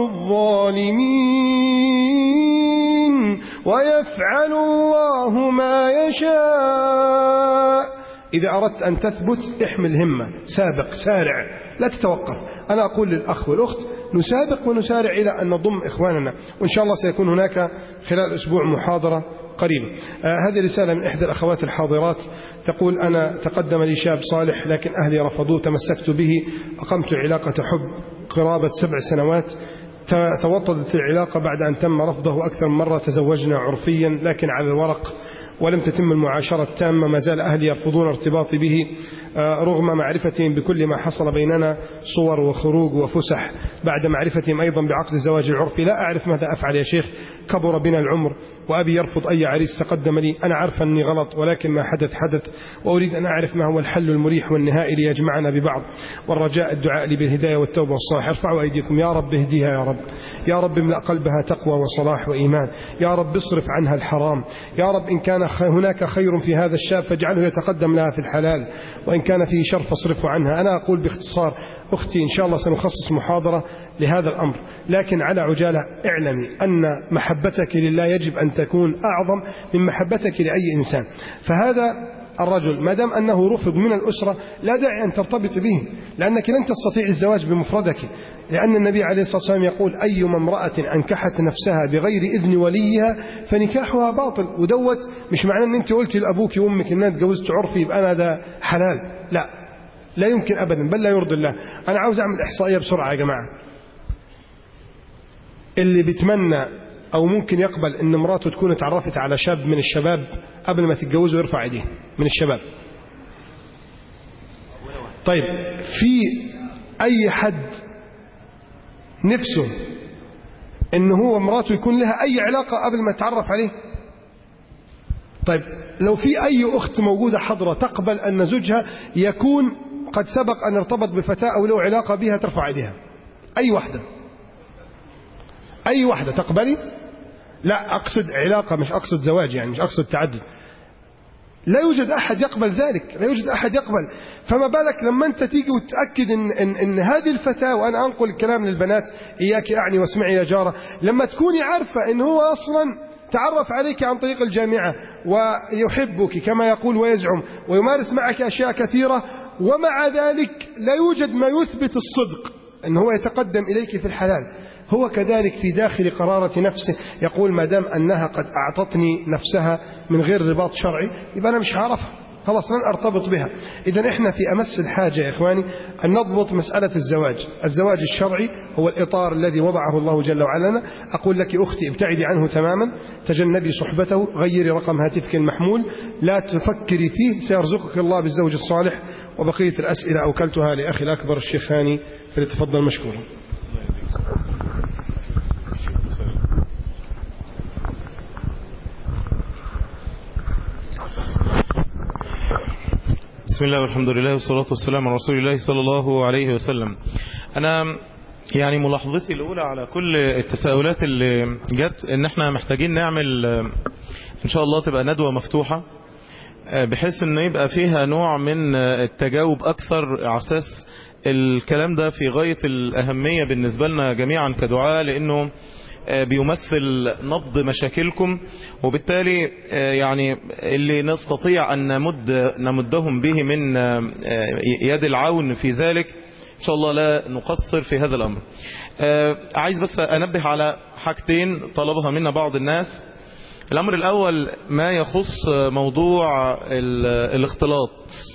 الظالمين ويفعل الله ما يشاء إذا أردت أن تثبت احمل همة سابق سارع لا تتوقف أنا أقول للأخ والأخت نسابق ونسارع إلى أن نضم إخواننا وإن شاء الله سيكون هناك خلال أسبوع محاضرة قريبا آه هذه رسالة من إحدى الأخوات الحاضرات تقول أنا تقدم لي شاب صالح لكن أهلي رفضوه تمسكت به أقمت علاقة حب قرابة سبع سنوات ت- توطدت العلاقة بعد أن تم رفضه أكثر من مرة تزوجنا عرفيا لكن على الورق ولم تتم المعاشرة التامة ما زال أهلي يرفضون ارتباطي به آه، رغم معرفتهم بكل ما حصل بيننا صور وخروج وفسح بعد معرفتهم أيضا بعقد الزواج العرفي لا أعرف ماذا أفعل يا شيخ كبر بنا العمر وأبي يرفض أي عريس تقدم لي أنا عارف أني غلط ولكن ما حدث حدث وأريد أن أعرف ما هو الحل المريح والنهائي ليجمعنا ببعض والرجاء الدعاء لي بالهداية والتوبة والصلاح ارفعوا أيديكم يا رب اهديها يا رب يا رب املأ قلبها تقوى وصلاح وإيمان يا رب اصرف عنها الحرام يا رب إن كان خ- هناك خير في هذا الشاب فاجعله يتقدم لها في الحلال وإن كان فيه شر فاصرفه عنها أنا أقول باختصار أختي إن شاء الله سنخصص محاضرة لهذا الأمر لكن على عجالة اعلمي أن محبتك لله يجب أن تكون أعظم من محبتك لأي إنسان فهذا الرجل ما دام أنه رفض من الأسرة لا داعي أن ترتبط به لأنك لن تستطيع الزواج بمفردك لأن النبي عليه الصلاة والسلام يقول أيما امرأة أنكحت نفسها بغير إذن وليها فنكاحها باطل ودوت مش معناه أن أنت قلت لأبوك وأمك أن أنا اتجوزت عرفي يبقى أنا ده حلال لا لا يمكن أبدا بل لا يرضي الله أنا عاوز أعمل إحصائية بسرعة يا جماعة اللي بيتمنى أو ممكن يقبل أن مراته تكون اتعرفت على شاب من الشباب قبل ما تتجوزه يرفع ايديه من الشباب طيب في أي حد نفسه ان هو مراته يكون لها أي علاقة قبل ما يتعرف عليه طيب لو في أي أخت موجودة حضرة تقبل أن زوجها يكون قد سبق أن ارتبط بفتاة أو له علاقة بها ترفع ايديها أي واحدة أي واحدة تقبلي لا أقصد علاقة مش أقصد زواج يعني مش أقصد تعدد لا يوجد أحد يقبل ذلك لا يوجد أحد يقبل فما بالك لما أنت تيجي وتأكد إن, إن, إن هذه الفتاة وأنا أنقل الكلام للبنات إياك أعني واسمعي يا جارة لما تكوني عارفة إن هو أصلا تعرف عليك عن طريق الجامعة ويحبك كما يقول ويزعم ويمارس معك أشياء كثيرة ومع ذلك لا يوجد ما يثبت الصدق أن هو يتقدم إليك في الحلال هو كذلك في داخل قرارة نفسه يقول ما دام أنها قد أعطتني نفسها من غير رباط شرعي يبقى أنا مش هعرفها خلاص لن أرتبط بها إذا إحنا في أمس الحاجة يا إخواني أن نضبط مسألة الزواج الزواج الشرعي هو الإطار الذي وضعه الله جل وعلا لنا أقول لك أختي ابتعدي عنه تماما تجنبي صحبته غيري رقم هاتفك المحمول لا تفكري فيه سيرزقك الله بالزوج الصالح وبقية الأسئلة أوكلتها لأخي الأكبر الشيخ هاني فليتفضل مشكورا بسم الله والحمد لله والصلاة والسلام على رسول الله صلى الله عليه وسلم أنا يعني ملاحظتي الأولى على كل التساؤلات اللي جت إن احنا محتاجين نعمل إن شاء الله تبقى ندوة مفتوحة بحيث إن يبقى فيها نوع من التجاوب أكثر على أساس الكلام ده في غاية الأهمية بالنسبة لنا جميعا كدعاء لأنه بيمثل نبض مشاكلكم وبالتالي يعني اللي نستطيع أن نمد نمدهم به من يد العون في ذلك إن شاء الله لا نقصر في هذا الأمر عايز بس أنبه على حاجتين طلبها منا بعض الناس الأمر الأول ما يخص موضوع الاختلاط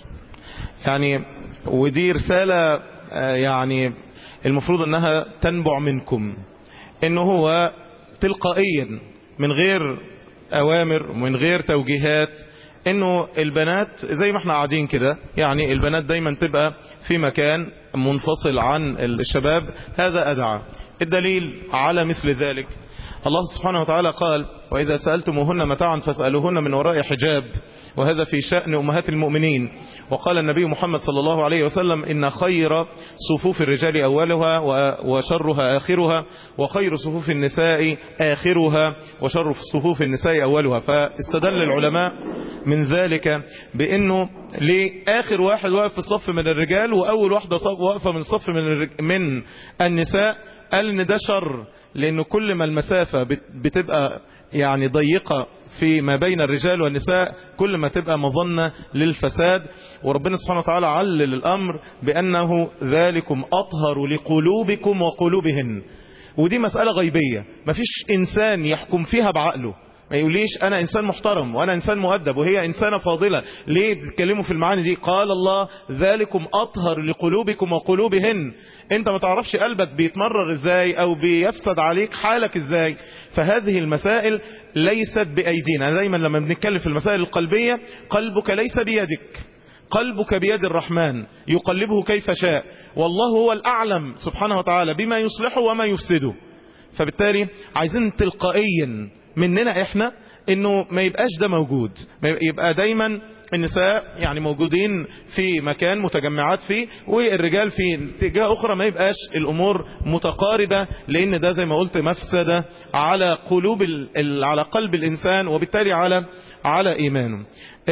يعني ودي رسالة يعني المفروض أنها تنبع منكم انه هو تلقائيا من غير اوامر ومن غير توجيهات انه البنات زي ما احنا قاعدين كده يعني البنات دايما تبقى في مكان منفصل عن الشباب هذا ادعى الدليل على مثل ذلك الله سبحانه وتعالى قال وإذا سألتموهن متاعا فاسألوهن من وراء حجاب وهذا في شأن أمهات المؤمنين وقال النبي محمد صلى الله عليه وسلم إن خير صفوف الرجال أولها وشرها آخرها وخير صفوف النساء آخرها وشر صفوف النساء أولها فاستدل العلماء من ذلك بأنه لآخر واحد واقف في الصف من الرجال وأول واحدة واقفة من الصف من, من النساء قال إن ده شر لأنه كل ما المسافة بتبقى يعني ضيقة في ما بين الرجال والنساء كل ما تبقى مظنة للفساد وربنا سبحانه وتعالى علل الأمر بأنه ذلكم أطهر لقلوبكم وقلوبهن ودي مسألة غيبية مفيش إنسان يحكم فيها بعقله ما يقوليش انا انسان محترم وانا انسان مؤدب وهي انسانه فاضله ليه بتتكلموا في المعاني دي قال الله ذلكم اطهر لقلوبكم وقلوبهن انت ما تعرفش قلبك بيتمرر ازاي او بيفسد عليك حالك ازاي فهذه المسائل ليست بايدينا دايما لما بنتكلم في المسائل القلبيه قلبك ليس بيدك قلبك بيد الرحمن يقلبه كيف شاء والله هو الأعلم سبحانه وتعالى بما يصلحه وما يفسده فبالتالي عايزين تلقائيا مننا احنا انه ما يبقاش ده موجود ما يبقى دايما النساء يعني موجودين في مكان متجمعات فيه والرجال في اتجاه اخرى ما يبقاش الامور متقاربة لان ده زي ما قلت مفسدة على قلوب ال على قلب الانسان وبالتالي على على ايمانه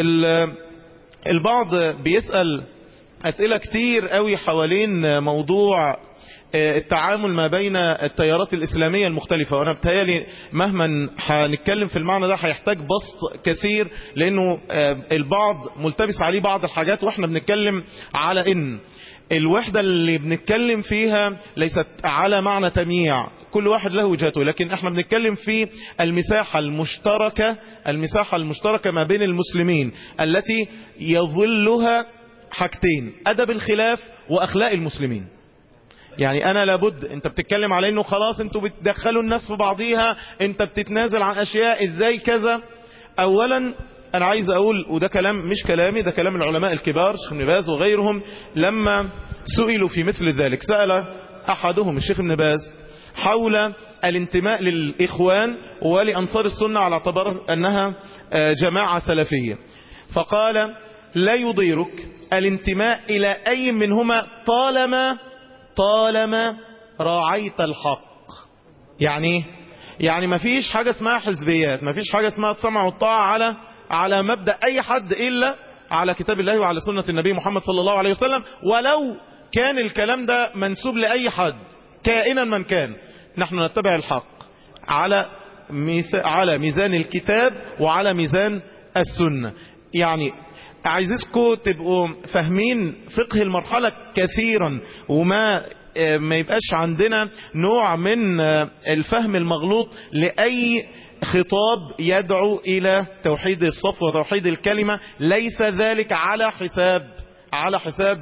البعض بيسأل أسئلة كتير قوي حوالين موضوع التعامل ما بين التيارات الإسلامية المختلفة وأنا بتهيالي مهما هنتكلم في المعنى ده هيحتاج بسط كثير لأنه البعض ملتبس عليه بعض الحاجات وإحنا بنتكلم على إن الوحدة اللي بنتكلم فيها ليست على معنى تمييع كل واحد له وجهته لكن احنا بنتكلم في المساحة المشتركة المساحة المشتركة ما بين المسلمين التي يظلها حاجتين أدب الخلاف وأخلاق المسلمين يعني أنا لابد أنت بتتكلم على أنه خلاص أنتوا بتدخلوا الناس في بعضيها أنت بتتنازل عن أشياء إزاي كذا أولا أنا عايز أقول وده كلام مش كلامي ده كلام العلماء الكبار شيخ ابن باز وغيرهم لما سئلوا في مثل ذلك سأل أحدهم الشيخ ابن باز حول الانتماء للإخوان ولأنصار السنة على اعتبار أنها جماعة سلفية فقال لا يضيرك الانتماء إلى أي منهما طالما طالما راعيت الحق يعني يعني ما فيش حاجة اسمها حزبيات ما فيش حاجة اسمها السمع والطاعة على على مبدأ أي حد إلا على كتاب الله وعلى سنة النبي محمد صلى الله عليه وسلم ولو كان الكلام ده منسوب لأي حد كائنا من كان نحن نتبع الحق على على ميزان الكتاب وعلى ميزان السنة يعني عايزكم تبقوا فاهمين فقه المرحلة كثيرا وما ما يبقاش عندنا نوع من الفهم المغلوط لأي خطاب يدعو إلى توحيد الصف وتوحيد الكلمة ليس ذلك على حساب على حساب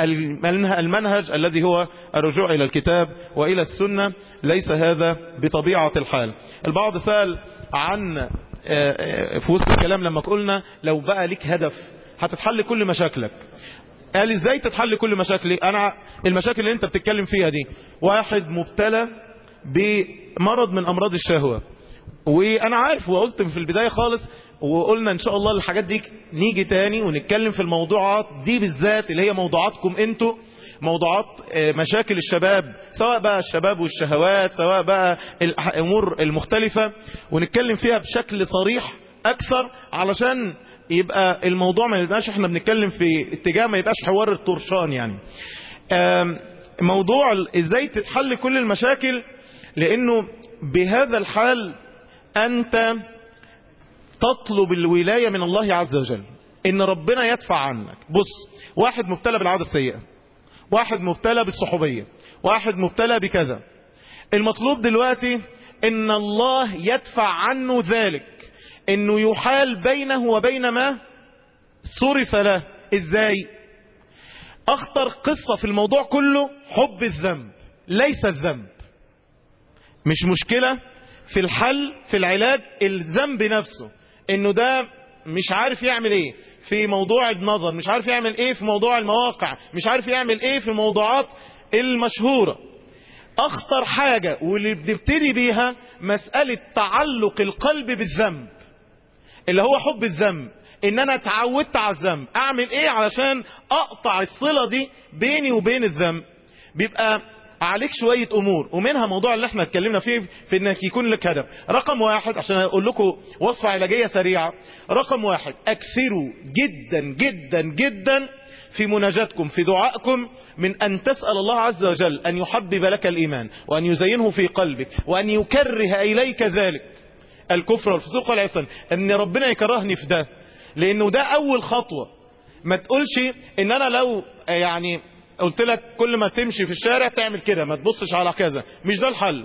المنهج الذي هو الرجوع إلى الكتاب وإلى السنة ليس هذا بطبيعة الحال البعض سأل عن في وسط الكلام لما قلنا لو بقى لك هدف هتتحل كل مشاكلك قال ازاي تتحل كل مشاكلي انا المشاكل اللي انت بتتكلم فيها دي واحد مبتلى بمرض من امراض الشهوة وانا عارف وقلت في البداية خالص وقلنا ان شاء الله الحاجات دي نيجي تاني ونتكلم في الموضوعات دي بالذات اللي هي موضوعاتكم انتوا موضوعات مشاكل الشباب سواء بقى الشباب والشهوات سواء بقى الامور المختلفة ونتكلم فيها بشكل صريح اكثر علشان يبقى الموضوع ما يبقاش احنا بنتكلم في اتجاه ما يبقاش حوار الطرشان يعني موضوع ازاي تتحل كل المشاكل لانه بهذا الحال انت تطلب الولاية من الله عز وجل ان ربنا يدفع عنك بص واحد مبتلى بالعادة السيئة واحد مبتلى بالصحوبية واحد مبتلى بكذا المطلوب دلوقتي ان الله يدفع عنه ذلك انه يحال بينه وبين ما صرف له ازاي اخطر قصة في الموضوع كله حب الذنب ليس الذنب مش مشكلة في الحل في العلاج الذنب نفسه انه ده مش عارف يعمل ايه في موضوع النظر مش عارف يعمل ايه في موضوع المواقع مش عارف يعمل ايه في الموضوعات المشهورة اخطر حاجة واللي بنبتدي بيها مسألة تعلق القلب بالذنب اللي هو حب الذنب ان انا اتعودت على الذنب اعمل ايه علشان اقطع الصلة دي بيني وبين الذنب بيبقى عليك شوية امور ومنها موضوع اللي احنا اتكلمنا فيه في انك يكون لك هدف رقم واحد عشان اقول لكم وصفة علاجية سريعة رقم واحد اكثروا جدا جدا جدا في مناجاتكم في دعائكم من ان تسأل الله عز وجل ان يحبب لك الايمان وان يزينه في قلبك وان يكره اليك ذلك الكفر والفسوق والعصيان ان ربنا يكرهني في ده لانه ده اول خطوة ما تقولش ان انا لو يعني قلت لك كل ما تمشي في الشارع تعمل كده ما تبصش على كذا مش ده الحل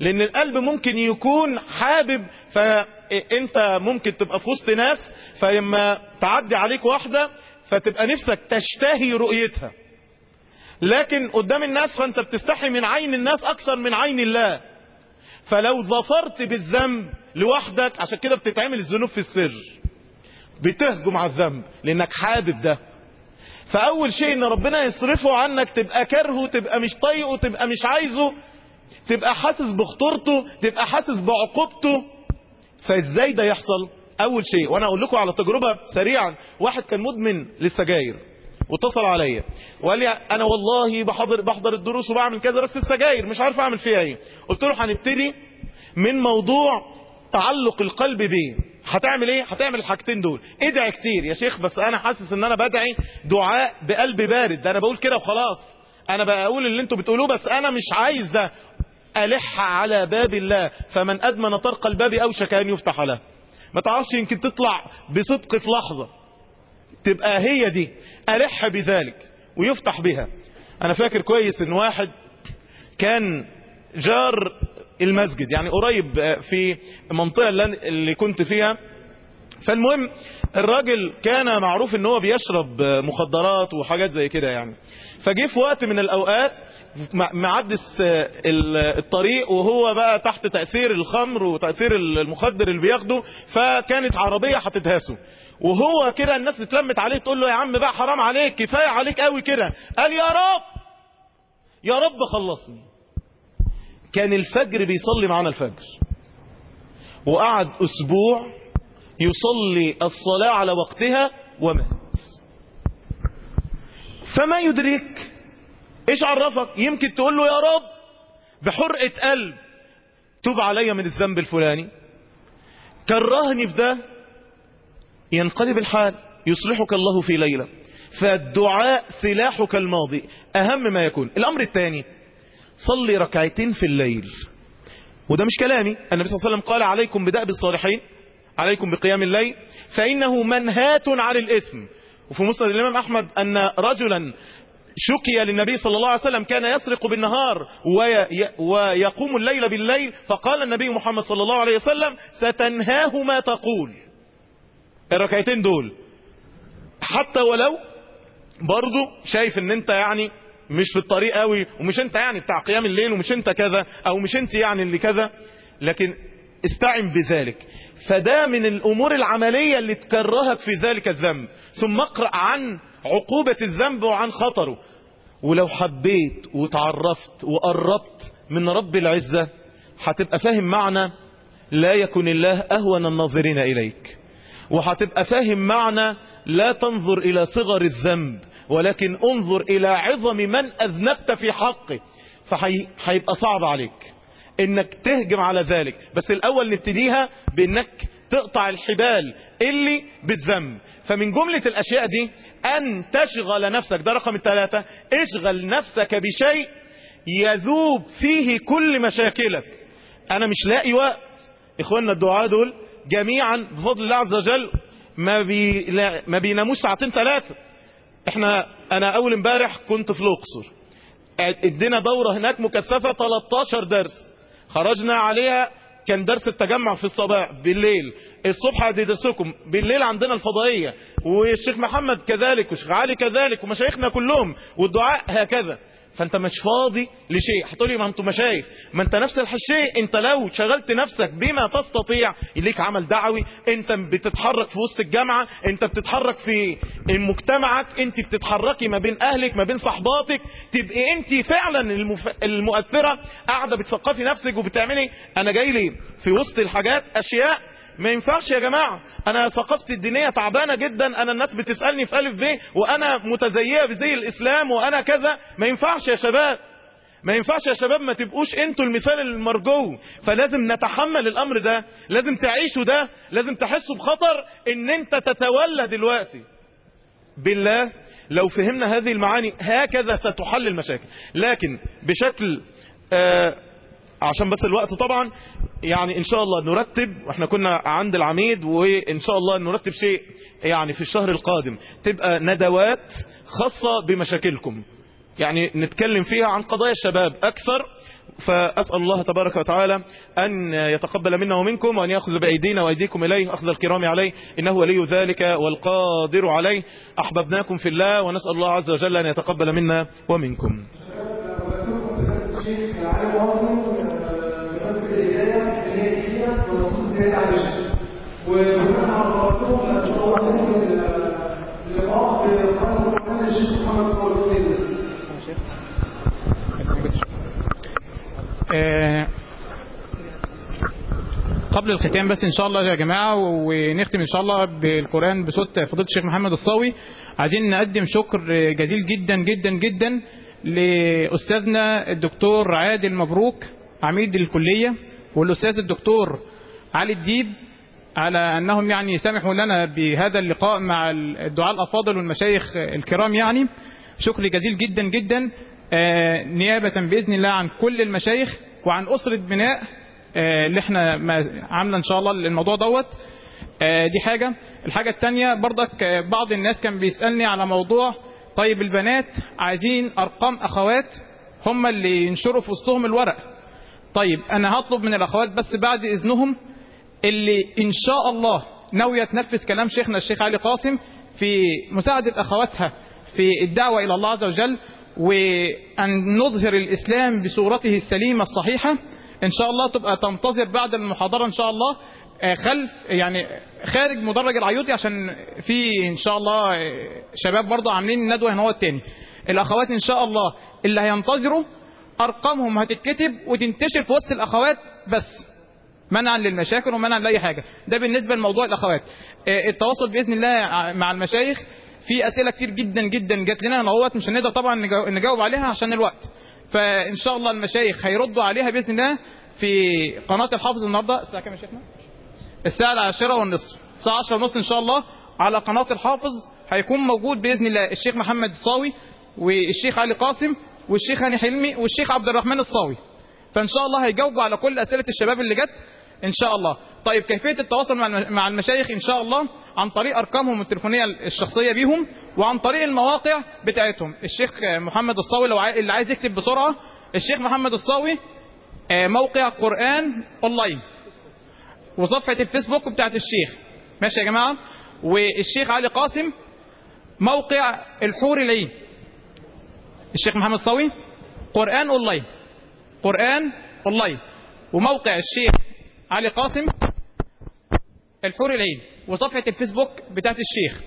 لان القلب ممكن يكون حابب فانت ممكن تبقى في وسط ناس فلما تعدي عليك واحدة فتبقى نفسك تشتهي رؤيتها لكن قدام الناس فانت بتستحي من عين الناس اكثر من عين الله فلو ظفرت بالذنب لوحدك عشان كده بتتعمل الذنوب في السر بتهجم على الذنب لانك حابب ده فاول شيء ان ربنا يصرفه عنك تبقى كرهه تبقى مش طايقه تبقى مش عايزه تبقى حاسس بخطورته تبقى حاسس بعقوبته فازاي ده يحصل اول شيء وانا اقول لكم على تجربة سريعا واحد كان مدمن للسجاير واتصل عليا وقال لي انا والله بحضر بحضر الدروس وبعمل كذا بس السجاير مش عارف اعمل فيها ايه قلت له هنبتدي من موضوع تعلق القلب بيه هتعمل ايه هتعمل الحاجتين دول ادعي كتير يا شيخ بس انا حاسس ان انا بدعي دعاء بقلب بارد ده انا بقول كده وخلاص انا بقول اللي انتوا بتقولوه بس انا مش عايز ده ألح على باب الله فمن أدمن طرق الباب أوشك أن يفتح له ما تعرفش يمكن تطلع بصدق في لحظة تبقى هي دي ألح بذلك ويفتح بها أنا فاكر كويس إن واحد كان جار المسجد يعني قريب في المنطقة اللي كنت فيها فالمهم الراجل كان معروف ان هو بيشرب مخدرات وحاجات زي كده يعني فجه في وقت من الاوقات معدس الطريق وهو بقى تحت تأثير الخمر وتأثير المخدر اللي بياخده فكانت عربية هتدهسه وهو كده الناس اتلمت عليه تقول له يا عم بقى حرام عليك كفاية عليك قوي كده قال يا رب يا رب خلصني كان الفجر بيصلي معانا الفجر وقعد اسبوع يصلي الصلاة على وقتها ومات فما يدرك ايش عرفك يمكن تقول له يا رب بحرقة قلب توب علي من الذنب الفلاني كرهني في ده ينقلب الحال يصلحك الله في ليلة فالدعاء سلاحك الماضي أهم ما يكون الأمر الثاني صلي ركعتين في الليل وده مش كلامي النبي صلى الله عليه وسلم قال عليكم بدأب الصالحين عليكم بقيام الليل فإنه منهات عن الإثم وفي مسند الإمام أحمد أن رجلا شكي للنبي صلى الله عليه وسلم كان يسرق بالنهار وي ويقوم الليل بالليل فقال النبي محمد صلى الله عليه وسلم ستنهاه ما تقول الركعتين دول حتى ولو برضو شايف ان انت يعني مش في الطريق قوي ومش انت يعني بتاع قيام الليل ومش انت كذا او مش انت يعني اللي كذا لكن استعن بذلك فده من الامور العملية اللي تكرهك في ذلك الذنب ثم اقرأ عن عقوبة الذنب وعن خطره ولو حبيت وتعرفت وقربت من رب العزة هتبقى فاهم معنى لا يكن الله أهون الناظرين إليك وهتبقى فاهم معنى لا تنظر إلى صغر الذنب ولكن انظر إلى عظم من أذنبت في حقه فهيبقى صعب عليك انك تهجم على ذلك بس الاول نبتديها بانك تقطع الحبال اللي بالذنب فمن جملة الاشياء دي ان تشغل نفسك ده رقم الثلاثة اشغل نفسك بشيء يذوب فيه كل مشاكلك انا مش لاقي وقت اخواننا الدعاء دول جميعا بفضل الله عز وجل ما, بي لا ما بيناموش ساعتين ثلاثة احنا انا اول امبارح كنت في الاقصر ادينا دورة هناك مكثفة 13 درس خرجنا عليها كان درس التجمع في الصباح بالليل الصبح هدرسكم بالليل عندنا الفضائية والشيخ محمد كذلك والشيخ علي كذلك ومشايخنا كلهم والدعاء هكذا فانت مش فاضي لشيء هتقولي ما انتوا مشايخ ما انت نفس الشيء انت لو شغلت نفسك بما تستطيع ليك عمل دعوي انت بتتحرك في وسط الجامعة انت بتتحرك في مجتمعك انت بتتحركي ما بين اهلك ما بين صحباتك تبقي انت فعلا المف... المؤثرة قاعدة بتثقفي نفسك وبتعملي انا جاي لي في وسط الحاجات اشياء ما ينفعش يا جماعة انا ثقافتي الدينية تعبانة جدا انا الناس بتسألني في الف ب وانا متزيئة بزي الاسلام وانا كذا ما ينفعش يا شباب ما ينفعش يا شباب ما تبقوش انتوا المثال المرجو فلازم نتحمل الامر ده لازم تعيشوا ده لازم تحسوا بخطر ان انت تتولى دلوقتي بالله لو فهمنا هذه المعاني هكذا ستحل المشاكل لكن بشكل آه عشان بس الوقت طبعا يعني ان شاء الله نرتب واحنا كنا عند العميد وان شاء الله نرتب شيء يعني في الشهر القادم تبقى ندوات خاصة بمشاكلكم يعني نتكلم فيها عن قضايا الشباب اكثر فأسأل الله تبارك وتعالى أن يتقبل منا ومنكم وأن يأخذ بأيدينا وأيديكم إليه أخذ الكرام عليه إنه ولي ذلك والقادر عليه أحببناكم في الله ونسأل الله عز وجل أن يتقبل منا ومنكم وهنا عرضتهم ان شاء الله ممكن اللقاء في قناه الشيخ محمد صالح آه، قبل الختام بس ان شاء الله يا جماعه ونختم ان شاء الله بالقران بصوت فضيله الشيخ محمد الصاوي عايزين نقدم شكر جزيل جدا جدا جدا لاستاذنا الدكتور عادل مبروك عميد الكليه والاستاذ الدكتور علي الديب على انهم يعني سمحوا لنا بهذا اللقاء مع الدعاء الافاضل والمشايخ الكرام يعني شكر جزيل جدا جدا آه، نيابة بإذن الله عن كل المشايخ وعن أسرة بناء آه، اللي احنا ما- عاملة إن شاء الله الموضوع دوت آه، دي حاجة الحاجة التانية برضك آه، بعض الناس كان بيسألني على موضوع طيب البنات عايزين أرقام أخوات هم اللي ينشروا في وسطهم الورق طيب أنا هطلب من الأخوات بس بعد إذنهم اللي إن شاء الله ناوية تنفذ كلام شيخنا الشيخ علي قاسم في مساعدة أخواتها في الدعوة إلى الله عز وجل وأن نظهر الإسلام بصورته السليمة الصحيحة إن شاء الله تبقى تنتظر بعد المحاضرة إن شاء الله آه، خلف يعني خارج مدرج العيوطي عشان في إن شاء الله آه، شباب برضه عاملين ندوة هنا التاني الأخوات إن شاء الله اللي هينتظروا أرقامهم هتتكتب وتنتشر في وسط الأخوات بس منعا للمشاكل ومنعا لاي حاجه ده بالنسبه لموضوع الاخوات آه، التواصل باذن الله ع- مع المشايخ في اسئله كتير جدا جدا جات لنا اهوت مش هنقدر طبعا نجاو- نجاوب عليها عشان الوقت فان شاء الله المشايخ هيردوا عليها باذن الله في قناه الحافظ النهارده الساعه كام يا شيخنا الساعه العاشرة والنصف الساعه 10 ونص ان شاء الله على قناه الحافظ هيكون موجود باذن الله الشيخ محمد الصاوي والشيخ علي قاسم والشيخ هاني حلمي والشيخ عبد الرحمن الصاوي فان شاء الله هيجاوبوا على كل اسئله الشباب اللي جت ان شاء الله طيب كيفيه التواصل مع الم- مع المشايخ ان شاء الله عن طريق ارقامهم التليفونيه الشخصيه بيهم وعن طريق المواقع بتاعتهم الشيخ محمد الصاوي لو عاي- اللي عايز يكتب بسرعه الشيخ محمد الصاوي آه، موقع قران اونلاين وصفحه الفيسبوك بتاعت الشيخ ماشي يا جماعه والشيخ علي قاسم موقع الحور العين الشيخ محمد صاوي قرآن أونلاين قرآن أونلاين وموقع الشيخ علي قاسم الحور العين وصفحة الفيسبوك بتاعت الشيخ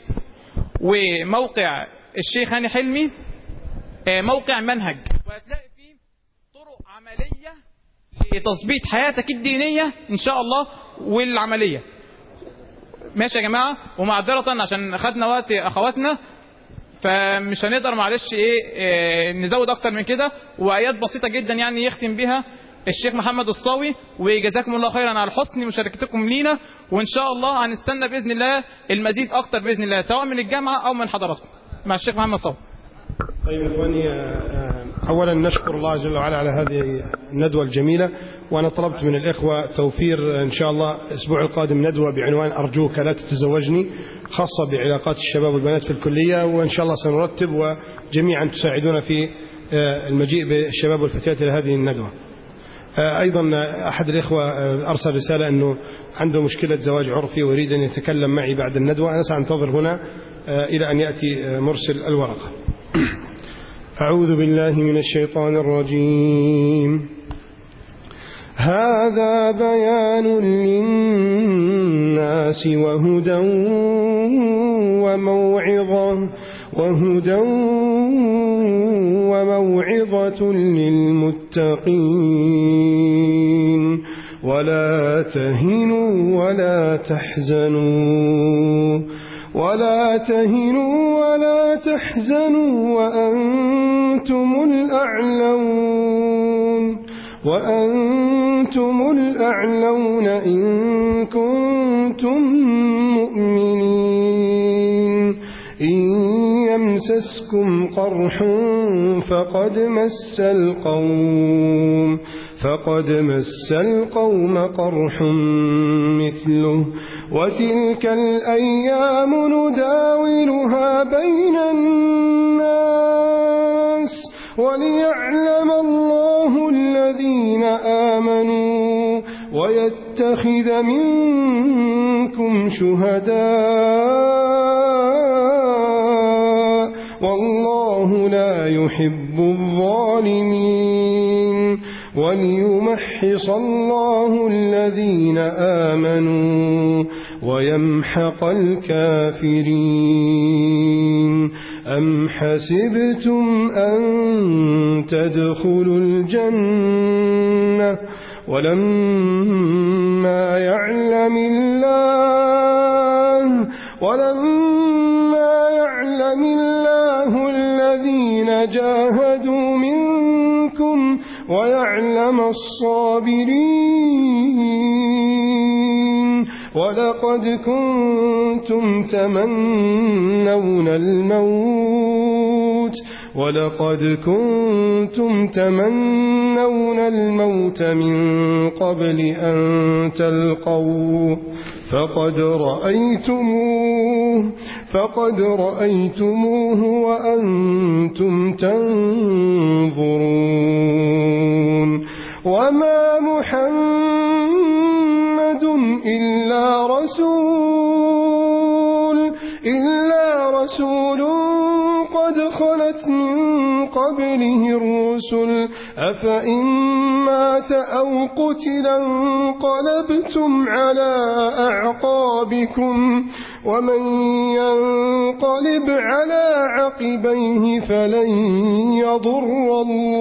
وموقع الشيخ هاني حلمي آه، موقع منهج وهتلاقي فيه طرق عملية لتظبيط حياتك الدينية إن شاء الله والعملية ماشي يا جماعة ومعذرة عشان أخدنا وقت أخواتنا فمش هنقدر معلش ايه, إيه نزود اكتر من كده وايات بسيطه جدا يعني يختم بها الشيخ محمد الصاوي وجزاكم الله خيرا على حسن مشاركتكم لينا وان شاء الله هنستنى باذن الله المزيد اكتر باذن الله سواء من الجامعه او من حضراتكم مع الشيخ محمد الصاوي طيب اخواني آه، اولا نشكر الله جل وعلا على هذه الندوه الجميله وانا طلبت من الاخوه توفير ان شاء الله الاسبوع القادم ندوه بعنوان ارجوك لا تتزوجني خاصه بعلاقات الشباب والبنات في الكليه وان شاء الله سنرتب وجميعا تساعدونا في آه، المجيء بالشباب والفتيات الى هذه الندوه. آه، ايضا احد الاخوه آه، ارسل رساله انه عنده مشكله زواج عرفي ويريد ان يتكلم معي بعد الندوه انا سانتظر هنا آه، الى ان ياتي آه، مرسل الورقه. أعوذ بالله من الشيطان الرجيم هذا بيان للناس وهدى وموعظة وهدى وموعظة للمتقين ولا تهنوا ولا تحزنوا ولا تهنوا ولا تحزنوا وأنتم الأعلون وأنتم الأعلون إن كنتم مؤمنين إن يمسسكم قرح فقد مس القوم فقد مس القوم قرح مثله وتلك الأيام نداولها بين الناس وليعلم الله الذين الذين آمنوا ويتخذ منكم شهداء والله لا يحب الظالمين وليمحص الله الذين آمنوا ويمحق الكافرين أم حسبتم أن تدخلوا الجنة ولما يعلم الله ولما يعلم الله الذين جاهدوا منكم ويعلم الصابرين ولقد كنتم تمنون الموت ولقد كنتم تمنون الموت من قبل أن تلقوه فقد رأيتموه فقد رأيتموه وأنتم تنظرون وما محمد إلا رسول إلا رسول قد خلت من قبله الرسل أفإن مات أو قتلا انقلبتم على أعقابكم ومن ينقلب على عقبيه فلن يضر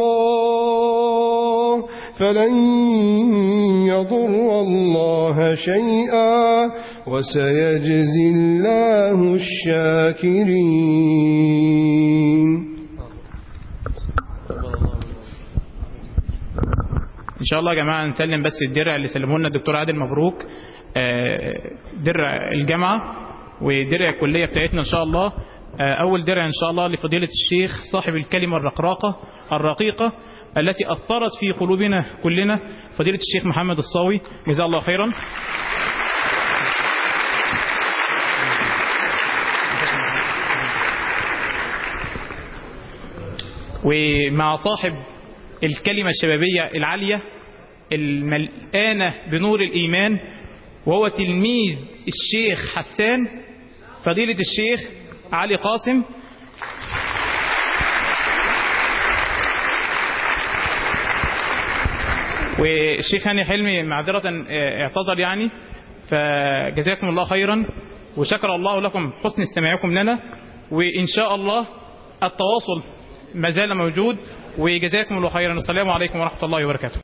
الله فلن يضر الله شيئا وسيجزي الله الشاكرين ان شاء الله يا جماعه نسلم بس الدرع اللي سلمه لنا الدكتور عادل مبروك آه، درع الجامعه ودرع الكليه بتاعتنا ان شاء الله آه، اول درع ان شاء الله لفضيله الشيخ صاحب الكلمه الرقراقه الرقيقه التي اثرت في قلوبنا كلنا فضيله الشيخ محمد الصاوي جزاه الله خيرا ومع صاحب الكلمة الشبابية العالية الملآنة بنور الإيمان وهو تلميذ الشيخ حسان فضيلة الشيخ علي قاسم والشيخ هاني حلمي معذرة اه، اعتذر يعني فجزاكم الله خيرا وشكر الله لكم حسن استماعكم لنا وإن شاء الله التواصل ما زال موجود وجزاكم الله خيرا والسلام عليكم ورحمة الله وبركاته